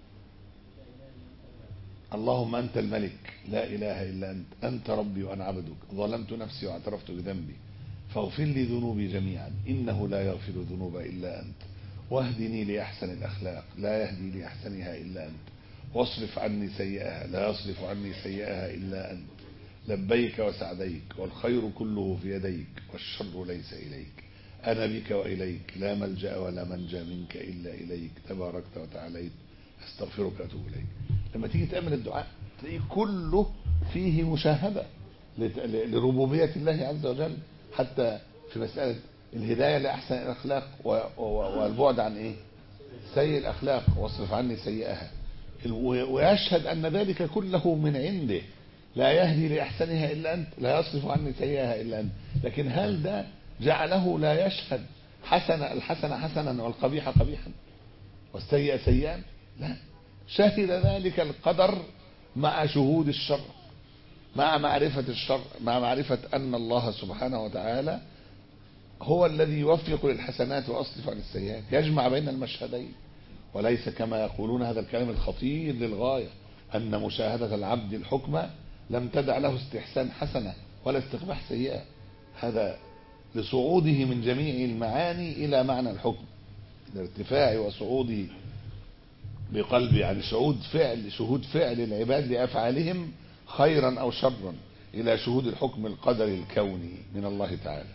اللهم أنت الملك لا إله إلا أنت أنت ربي وأنا عبدك ظلمت نفسي واعترفت بذنبي فاغفر لي ذنوبي جميعا إنه لا يغفر الذنوب إلا أنت واهدني لأحسن الأخلاق لا يهدي لأحسنها إلا أنت واصرف عني سيئها لا يصرف عني سيئها إلا أنت لبيك وسعديك والخير كله في يديك والشر ليس إليك أنا بك وإليك لا ملجأ ولا منجا منك إلا إليك تباركت وتعاليت استغفرك واتوب إليك لما تيجي تعمل الدعاء تلاقيه كله فيه مشاهدة لربوبية الله عز وجل حتى في مسألة الهداية لأحسن الأخلاق والبعد عن إيه سيء الأخلاق واصرف عني سيئها ويشهد أن ذلك كله من عنده لا يهدي لأحسنها إلا أنت لا يصرف عني سيئها إلا أنت لكن هل ده جعله لا يشهد حسن الحسن حسنا والقبيح قبيحا والسيئة سيئا لا شهد ذلك القدر مع شهود الشر مع معرفة الشر مع معرفة أن الله سبحانه وتعالى هو الذي يوفق للحسنات ويصرف عن السيئات يجمع بين المشهدين وليس كما يقولون هذا الكلام الخطير للغاية أن مشاهدة العبد الحكم لم تدع له استحسان حسنة ولا استقباح سيئة هذا لصعوده من جميع المعاني إلى معنى الحكم لارتفاع وصعوده بقلبي عن شهود فعل شهود فعل العباد لأفعالهم خيرا أو شرا إلى شهود الحكم القدري الكوني من الله تعالى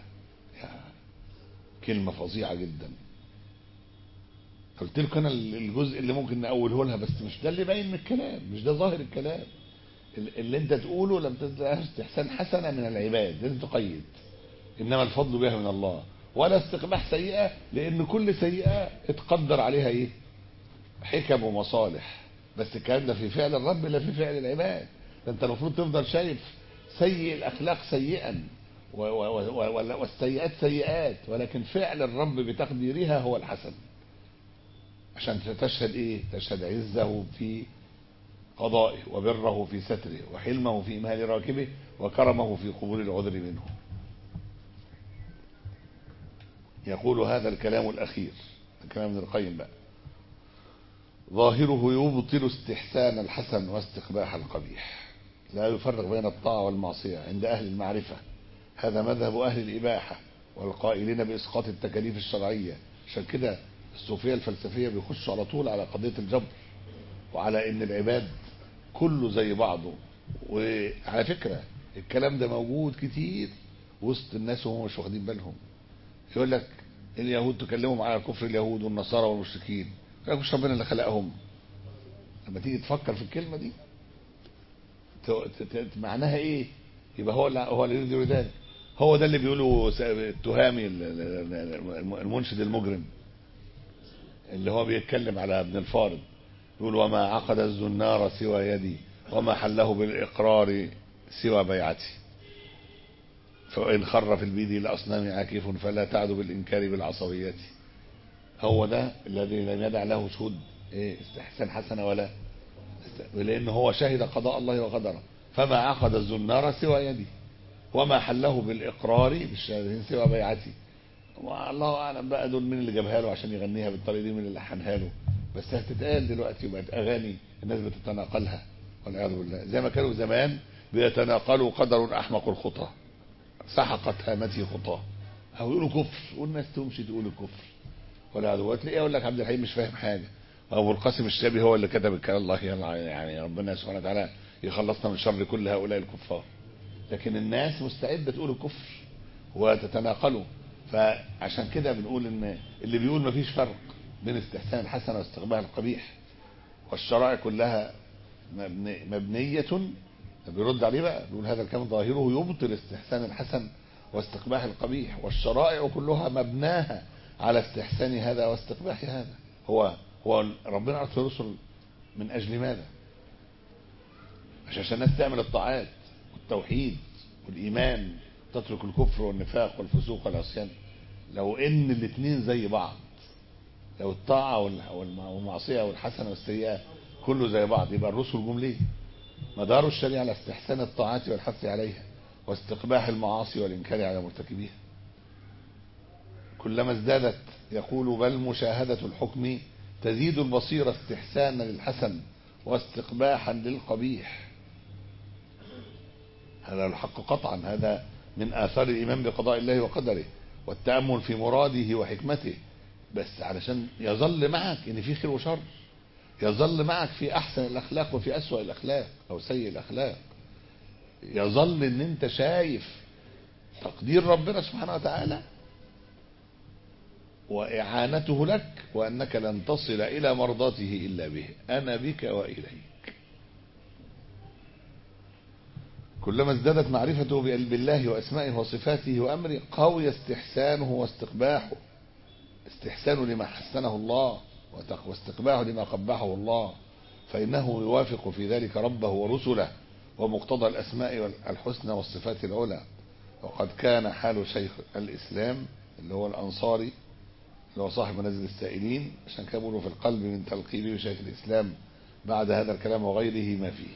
كلمة فظيعة جدا قلت لكم انا الجزء اللي ممكن نقوله لها بس مش ده اللي باين من الكلام مش ده ظاهر الكلام اللي انت تقوله لم تدع استحسان حسنه من العباد لازم تقيد انما الفضل بها من الله ولا استقباح سيئه لان كل سيئه اتقدر عليها ايه حكم ومصالح بس الكلام ده في فعل الرب لا في فعل العباد ده انت المفروض تفضل شايف سيء الاخلاق سيئا والسيئات سيئات ولكن فعل الرب بتقديرها هو الحسن عشان تشهد ايه تشهد عزه في قضائه وبره في ستره وحلمه في إمهال راكبه وكرمه في قبول العذر منه يقول هذا الكلام الأخير الكلام ابن القيم بقى ظاهره يبطل استحسان الحسن واستقباح القبيح لا يفرق بين الطاعة والمعصية عند أهل المعرفة هذا مذهب أهل الإباحة والقائلين بإسقاط التكاليف الشرعية عشان كده الصوفية الفلسفية بيخشوا على طول على قضية الجبر وعلى ان العباد كله زي بعضه وعلى فكرة الكلام ده موجود كتير وسط الناس وهم مش واخدين بالهم يقول لك اليهود تكلمهم على كفر اليهود والنصارى والمشركين يقول لك مش ربنا اللي خلقهم لما تيجي تفكر في الكلمة دي معناها ايه يبقى هو اللي هو اللي يريد ذلك هو ده اللي بيقوله التهامي المنشد المجرم اللي هو بيتكلم على ابن الفارض يقول وما عقد الزنار سوى يدي وما حله بالإقرار سوى بيعتي فإن خر في البيد الأصنام عاكف فلا تعد بالإنكار بالعصبية هو ده الذي لم يدع له شهود إيه استحسان حسنة ولا لأن هو شهد قضاء الله وقدره فما عقد الزنار سوى يدي وما حله بالإقرار بالشهادتين سوى بيعتي والله أعلم بقى دول مين اللي جابها له عشان يغنيها بالطريقة دي مين اللي لحنها له بس هتتقال دلوقتي وبقت اغاني الناس بتتناقلها والعياذ بالله زي ما كانوا زمان بيتناقلوا قدر احمق الخطى سحقت هامته خطاه او يقولوا كفر والناس تمشي تقول الكفر والعياذ بالله تلاقيه يقول لك عبد الحليم مش فاهم حاجه ابو القاسم الشابي هو اللي كتب الكلام الله يعني ربنا سبحانه وتعالى يخلصنا من شر كل هؤلاء الكفار لكن الناس مستعده تقول الكفر وتتناقله فعشان كده بنقول ان اللي بيقول مفيش فرق بين استحسان الحسن واستقباح القبيح والشرائع كلها مبني مبنية بيرد عليه بقى بيقول هذا الكلام ظاهره يبطل استحسان الحسن واستقباح القبيح والشرائع كلها مبناها على استحسان هذا واستقباح هذا هو هو ربنا أرسل الرسل من أجل ماذا مش عشان الناس تعمل الطاعات والتوحيد والإيمان تترك الكفر والنفاق والفسوق والعصيان لو ان الاثنين زي بعض لو الطاعة والمعصية والحسنة والسيئة كله زي بعض يبقى الرسل جم ليه مدار الشريعة على استحسان الطاعات والحث عليها واستقباح المعاصي والإنكار على مرتكبيها كلما ازدادت يقول بل مشاهدة الحكم تزيد البصيرة استحسانا للحسن واستقباحا للقبيح هذا الحق قطعا هذا من آثار الإيمان بقضاء الله وقدره والتأمل في مراده وحكمته بس علشان يظل معك ان في خير وشر يظل معك في احسن الاخلاق وفي اسوأ الاخلاق او سيء الاخلاق يظل ان انت شايف تقدير ربنا سبحانه وتعالى واعانته لك وانك لن تصل الى مرضاته الا به انا بك واليك كلما ازدادت معرفته بالله واسمائه وصفاته وامره قوي استحسانه واستقباحه استحسان لما حسنه الله واستقباحه لما قبحه الله فإنه يوافق في ذلك ربه ورسله ومقتضى الأسماء الحسنى والصفات العلى وقد كان حال شيخ الإسلام اللي هو الأنصاري اللي هو صاحب منازل السائلين عشان كده بيقولوا في القلب من تلقيبه شيخ الإسلام بعد هذا الكلام وغيره ما فيه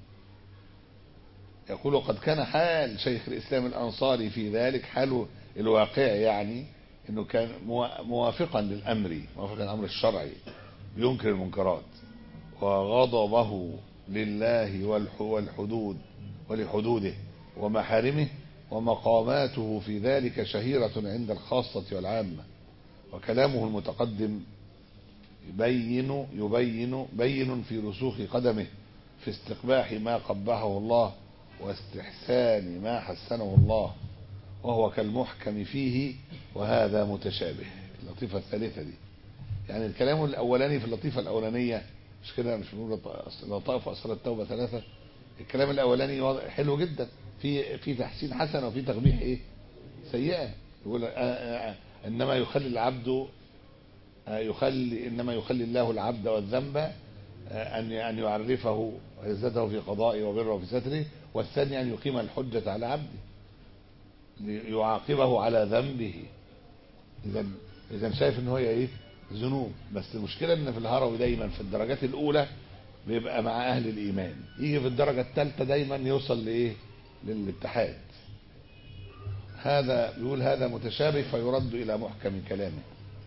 يقول قد كان حال شيخ الإسلام الأنصاري في ذلك حاله الواقع يعني انه كان موافقا للامر موافقا للامر الشرعي ينكر المنكرات وغضبه لله والحدود ولحدوده ومحارمه ومقاماته في ذلك شهيرة عند الخاصة والعامة وكلامه المتقدم يبين يبين بين في رسوخ قدمه في استقباح ما قبحه الله واستحسان ما حسنه الله وهو كالمحكم فيه وهذا متشابه اللطيفة الثالثة دي يعني الكلام الأولاني في اللطيفة الأولانية مش كده مش بنقول لطائف وأسرار التوبة ثلاثة الكلام الأولاني حلو جدا في في تحسين حسنة وفي تقبيح إيه سيئة يقول إنما يخلي العبد يخلي إنما يخلي الله العبد والذنب أن أن يعرفه عزته في قضائه وبره في ستره والثاني أن يقيم الحجة على عبده ليعاقبه على ذنبه اذا اذا شايف ان هو ايه ذنوب بس المشكله ان في الهروي دايما في الدرجات الاولى بيبقى مع اهل الايمان يجي في الدرجه الثالثه دايما يوصل لايه للاتحاد هذا بيقول هذا متشابه فيرد الى محكم كلامه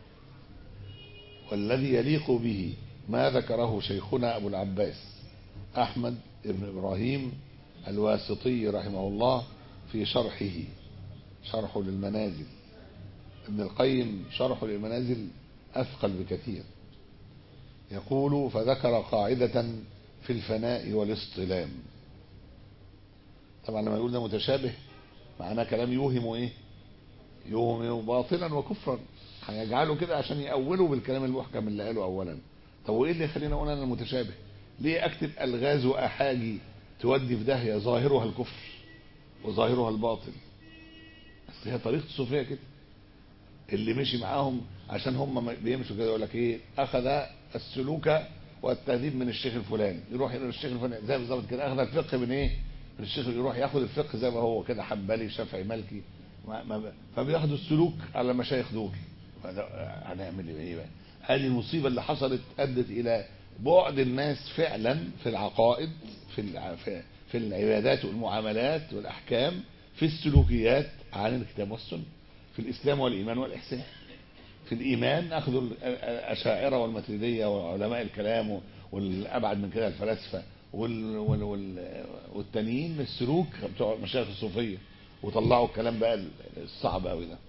والذي يليق به ما ذكره شيخنا ابو العباس احمد بن ابراهيم الواسطي رحمه الله في شرحه شرحه للمنازل ابن القيم شرحه للمنازل أثقل بكثير يقول فذكر قاعدة في الفناء والاصطلام طبعا لما يقول ده متشابه معناه كلام يوهم ايه يوهم باطلا وكفرا هيجعله كده عشان يأوله بالكلام المحكم اللي قاله اولا طب وايه اللي يخلينا اقول انا متشابه ليه اكتب الغاز واحاجي تودي في داهيه ظاهرها الكفر وظاهرها الباطل بس هي طريقه الصوفيه كده اللي مشي معاهم عشان هم بيمشوا كده يقول لك ايه اخذ السلوك والتهذيب من الشيخ الفلاني يروح الى الشيخ الفلاني زي بالظبط كده اخذ الفقه من ايه من الشيخ يروح ياخد الفقه زي ما هو كده حنبلي شافعي مالكي ما ما فبياخدوا السلوك على المشايخ دول هنعمل ايه بقى هذه المصيبه اللي حصلت ادت الى بعد الناس فعلا في العقائد في في العبادات والمعاملات والاحكام في السلوكيات عن الكتاب والسنه في الإسلام والإيمان والإحسان في الإيمان أخذوا الأشاعرة والماتريدية وعلماء الكلام والأبعد من كده الفلاسفة وال وال وال والتانيين من السلوك بتوع مشايخ الصوفية وطلعوا الكلام بقى الصعب قوي ده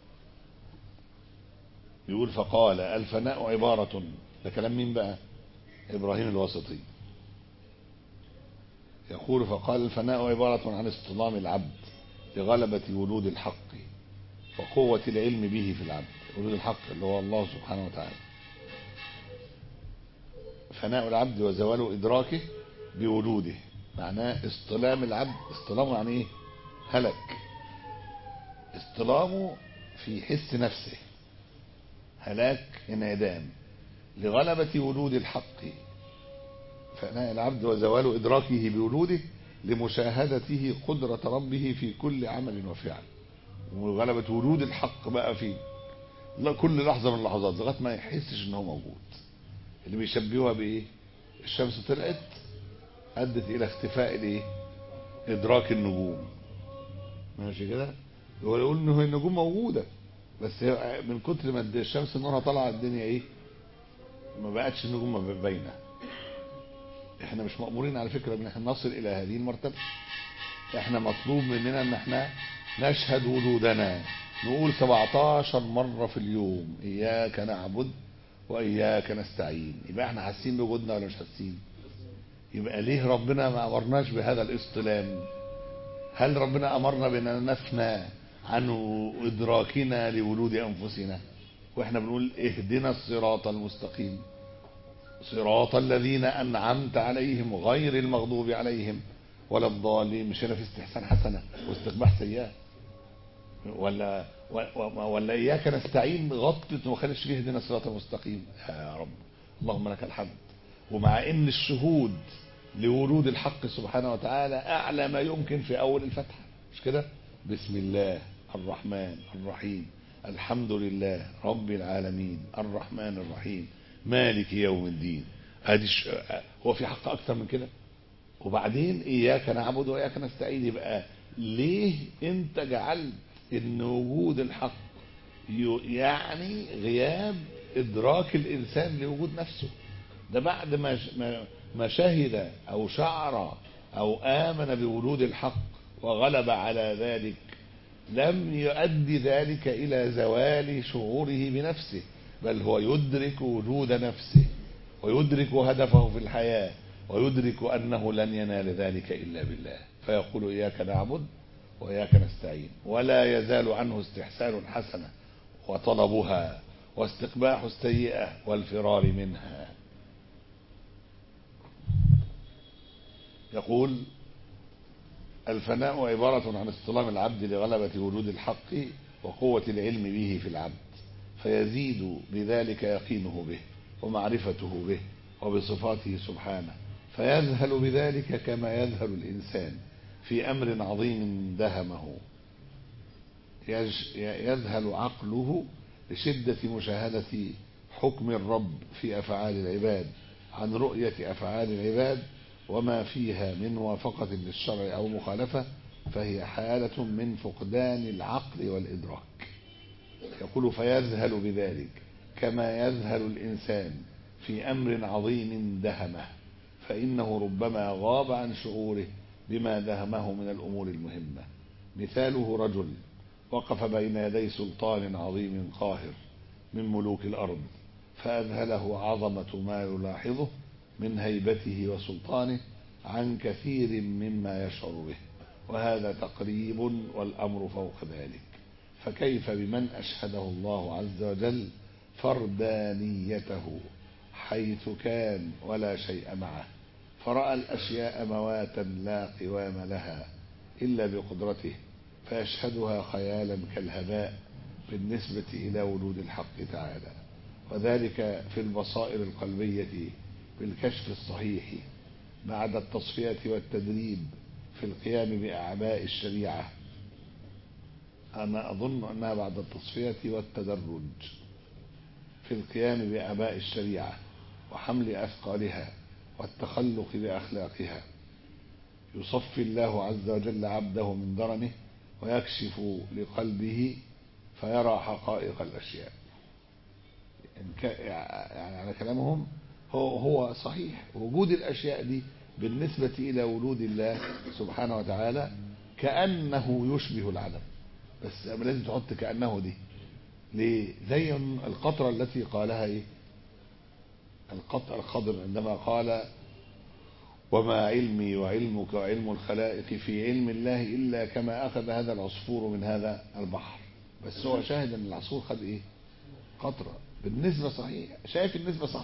يقول فقال الفناء عبارة ده كلام مين بقى إبراهيم الواسطي يقول فقال الفناء عبارة عن اصطدام العبد لغلبة ولود الحق وقوة العلم به في العبد ولود الحق اللي هو الله سبحانه وتعالى فناء العبد وزوال إدراكه بولوده معناه اصطلام العبد اصطلامه يعني ايه هلك اصطلامه في حس نفسه هلاك انعدام لغلبة ولود الحق فناء العبد وزوال إدراكه بولوده لمشاهدته قدرة ربه في كل عمل وفعل وغلبة ورود الحق بقى في لا كل لحظة من اللحظات لغاية ما يحسش ان هو موجود اللي بيشبهوها بايه الشمس طلعت ادت الى اختفاء الايه ادراك النجوم ماشي كده هو يقول ان هي النجوم موجودة بس هي من كتر ما الشمس نورها طالعه الدنيا ايه ما بقتش النجوم باينه احنا مش مأمورين على فكرة ان احنا نصل الى هذه المرتبة احنا مطلوب مننا ان احنا نشهد وجودنا نقول 17 مرة في اليوم اياك نعبد واياك نستعين يبقى احنا حاسين بوجودنا ولا مش حاسين يبقى ليه ربنا ما امرناش بهذا الاصطلام هل ربنا امرنا باننا نفنى عن ادراكنا لولود انفسنا واحنا بنقول اهدنا الصراط المستقيم صراط الذين انعمت عليهم غير المغضوب عليهم ولا الضالين مش هنا في استحسان حسنه واستقباح سيئه ولا ولا اياك نستعين غطت وما خليش فيه اهدنا الصراط المستقيم يا رب اللهم لك الحمد ومع ان الشهود لورود الحق سبحانه وتعالى اعلى ما يمكن في اول الفتحه مش كده بسم الله الرحمن الرحيم الحمد لله رب العالمين الرحمن الرحيم مالك يوم الدين ادي ش... هو في حق اكتر من كده وبعدين اياك نعبد واياك نستعين يبقى ليه انت جعلت ان وجود الحق يعني غياب ادراك الانسان لوجود نفسه ده بعد ما ما شهد او شعر او امن بوجود الحق وغلب على ذلك لم يؤدي ذلك الى زوال شعوره بنفسه بل هو يدرك وجود نفسه ويدرك هدفه في الحياة ويدرك أنه لن ينال ذلك إلا بالله فيقول إياك نعبد وإياك نستعين ولا يزال عنه استحسان الحسنة وطلبها واستقباح السيئة والفرار منها يقول الفناء عبارة عن اصطلام العبد لغلبة وجود الحق وقوة العلم به في العبد فيزيد بذلك يقينه به ومعرفته به وبصفاته سبحانه فيذهل بذلك كما يذهل الإنسان في أمر عظيم دهمه يذهل عقله لشدة مشاهدة حكم الرب في أفعال العباد عن رؤية أفعال العباد وما فيها من موافقة للشرع أو مخالفة فهي حالة من فقدان العقل والإدراك يقول فيذهل بذلك كما يذهل الإنسان في أمر عظيم دهمه فإنه ربما غاب عن شعوره بما دهمه من الأمور المهمة مثاله رجل وقف بين يدي سلطان عظيم قاهر من ملوك الأرض فأذهله عظمة ما يلاحظه من هيبته وسلطانه عن كثير مما يشعر به وهذا تقريب والأمر فوق ذلك فكيف بمن أشهده الله عز وجل فردانيته حيث كان ولا شيء معه فرأى الأشياء مواتا لا قوام لها إلا بقدرته فيشهدها خيالا كالهباء بالنسبة إلى وجود الحق تعالى وذلك في البصائر القلبية بالكشف الصحيح بعد التصفية والتدريب في القيام بأعباء الشريعة أنا أظن أنها بعد التصفية والتدرج في القيام بأعباء الشريعة وحمل أثقالها والتخلق بأخلاقها يصفي الله عز وجل عبده من درنه ويكشف لقلبه فيرى حقائق الأشياء يعني على كلامهم هو هو صحيح وجود الأشياء دي بالنسبة إلى وجود الله سبحانه وتعالى كأنه يشبه العدم بس لازم تحط كأنه دي ليه زي القطرة التي قالها ايه القطر الخضر عندما قال وما علمي وعلمك وعلم الخلائق في علم الله إلا كما أخذ هذا العصفور من هذا البحر بس هو شاهد أن العصفور خد إيه قطرة بالنسبة صحيح شايف النسبة صح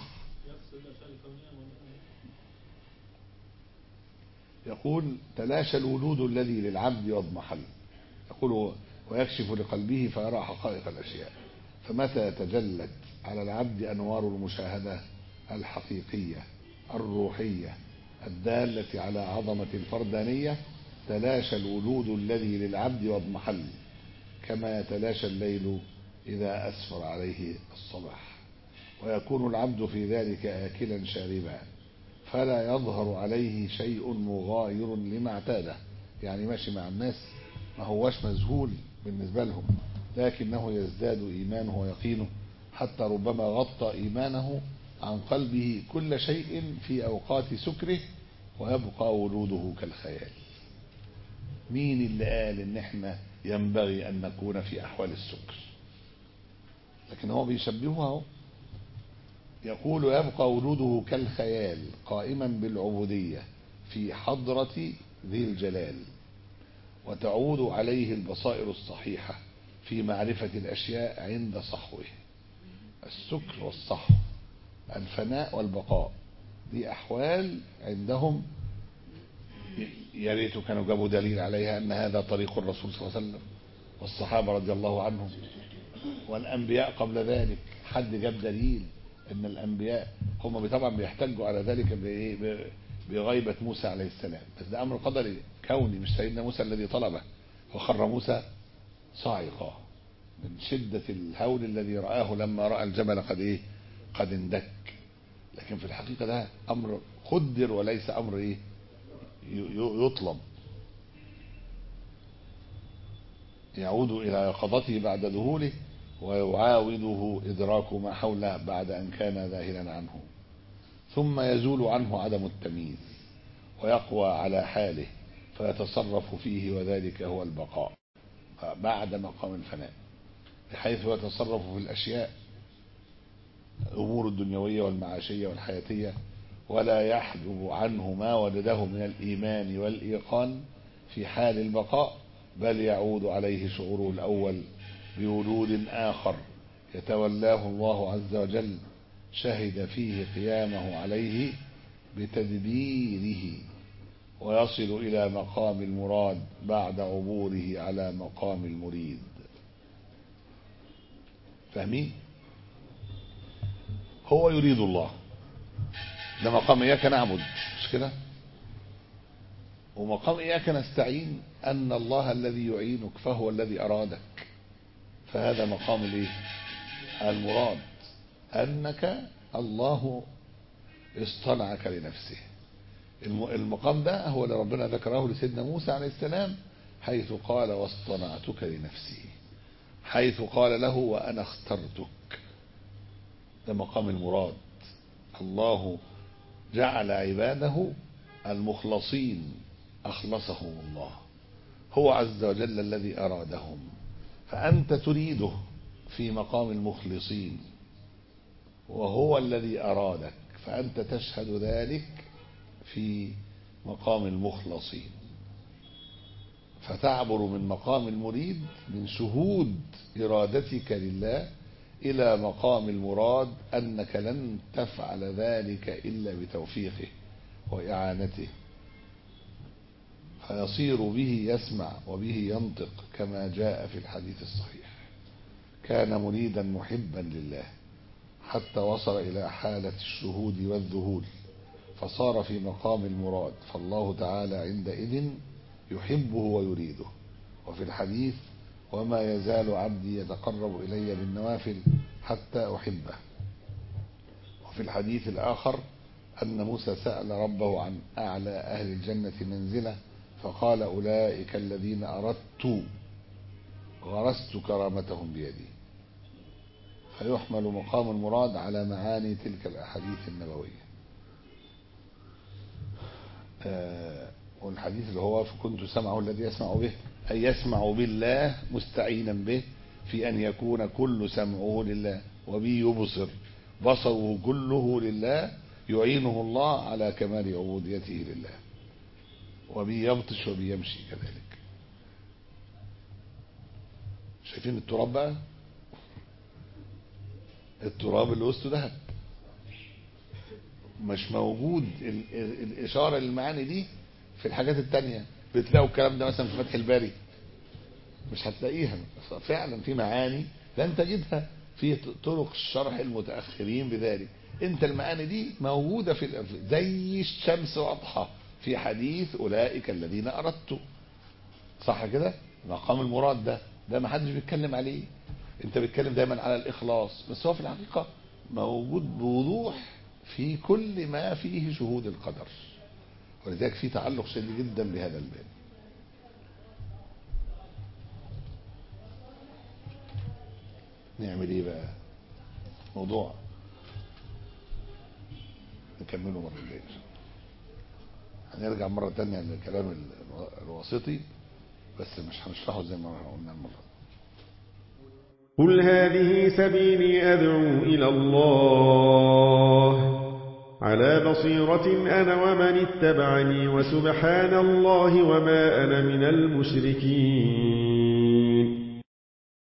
يقول تلاشى الولود الذي للعبد واضمحل يقول ويكشف لقلبه فيرى حقائق الأشياء فمتى تجلت على العبد أنوار المشاهدة الحقيقية الروحية الدالة على عظمة الفردانية تلاشى الوجود الذي للعبد واضمحل كما يتلاشى الليل إذا أسفر عليه الصباح ويكون العبد في ذلك آكلا شاربا فلا يظهر عليه شيء مغاير لما اعتاده يعني ماشي مع الناس ما هوش مذهول بالنسبة لهم لكنه يزداد إيمانه ويقينه حتى ربما غطى إيمانه عن قلبه كل شيء في أوقات سكره ويبقى وجوده كالخيال مين اللي قال ان احنا ينبغي ان نكون في احوال السكر لكن هو بيشبهها اهو يقول يبقى وجوده كالخيال قائما بالعبودية في حضرة ذي الجلال وتعود عليه البصائر الصحيحة في معرفة الأشياء عند صحوه السكر والصحو الفناء والبقاء دي أحوال عندهم يا ريت كانوا جابوا دليل عليها أن هذا طريق الرسول صلى الله عليه وسلم والصحابة رضي الله عنهم والأنبياء قبل ذلك حد جاب دليل أن الأنبياء هم طبعا بيحتجوا على ذلك بغيبة موسى عليه السلام بس ده أمر قدري كوني مش سيدنا موسى الذي طلبه وخر موسى صاعقا من شدة الهول الذي رآه لما رأى الجبل قد إيه قد اندك لكن في الحقيقة ده أمر قدر وليس أمر إيه يطلب يعود إلى يقظته بعد ذهوله ويعاوده إدراك ما حوله بعد أن كان ذاهلا عنه ثم يزول عنه عدم التمييز ويقوى على حاله فيتصرف فيه وذلك هو البقاء بعد مقام الفناء بحيث يتصرف في الأشياء الأمور الدنيوية والمعاشية والحياتية ولا يحجب عنه ما وجده من الإيمان والإيقان في حال البقاء بل يعود عليه شعوره الأول بوجود آخر يتولاه الله عز وجل شهد فيه قيامه عليه بتدبيره ويصل إلى مقام المراد بعد عبوره على مقام المريد فاهمين هو يريد الله ده مقام إياك نعبد مش كده ومقام إياك نستعين أن الله الذي يعينك فهو الذي أرادك فهذا مقام الايه المراد أنك الله اصطنعك لنفسه المقام ده هو اللي ربنا ذكره لسيدنا موسى عليه السلام حيث قال واصطنعتك لنفسي حيث قال له وأنا اخترتك ده مقام المراد الله جعل عباده المخلصين أخلصهم الله هو عز وجل الذي أرادهم فأنت تريده في مقام المخلصين وهو الذي أرادك فأنت تشهد ذلك في مقام المخلصين فتعبر من مقام المريد من شهود إرادتك لله إلى مقام المراد أنك لن تفعل ذلك إلا بتوفيقه وإعانته فيصير به يسمع وبه ينطق كما جاء في الحديث الصحيح كان مريدا محبا لله حتى وصل إلى حالة الشهود والذهول فصار في مقام المراد فالله تعالى عندئذ يحبه ويريده وفي الحديث وما يزال عبدي يتقرب إلي بالنوافل حتى أحبه وفي الحديث الآخر أن موسى سأل ربه عن أعلى أهل الجنة منزلة فقال أولئك الذين أردت غرست كرامتهم بيدي فيحمل مقام المراد على معاني تلك الأحاديث النبوية آه والحديث اللي هو كنت سمعه الذي يسمع به أي يسمع بالله مستعينا به في أن يكون كل سمعه لله وبي يبصر بصره كله لله يعينه الله على كمال عبوديته لله وبي يبطش وبي يمشي كذلك شايفين التراب بقى التراب اللي وسطه ذهب مش موجود ال ال الإشارة للمعاني دي في الحاجات التانية بتلاقوا الكلام ده مثلا في فتح الباري مش هتلاقيها فعلا في معاني لن تجدها في طرق الشرح المتأخرين بذلك انت المعاني دي موجودة في ال- زي الشمس واضحة في حديث أولئك الذين أردت صح كده مقام المراد ده ده ما حدش بيتكلم عليه انت بتتكلم دايما على الإخلاص بس هو في الحقيقة موجود بوضوح في كل ما فيه شهود القدر ولذلك في تعلق شديد جدا بهذا الباب نعمل ايه بقى موضوع نكمله مرة الجاية إن شاء الله. هنرجع مرة تانية للكلام الو- الواسطي بس مش هنشرحه زي ما قلنا المرة دي. قل هذه سبيلي أدعو إلى الله على بصيرة أنا ومن اتبعني وسبحان الله وما أنا من المشركين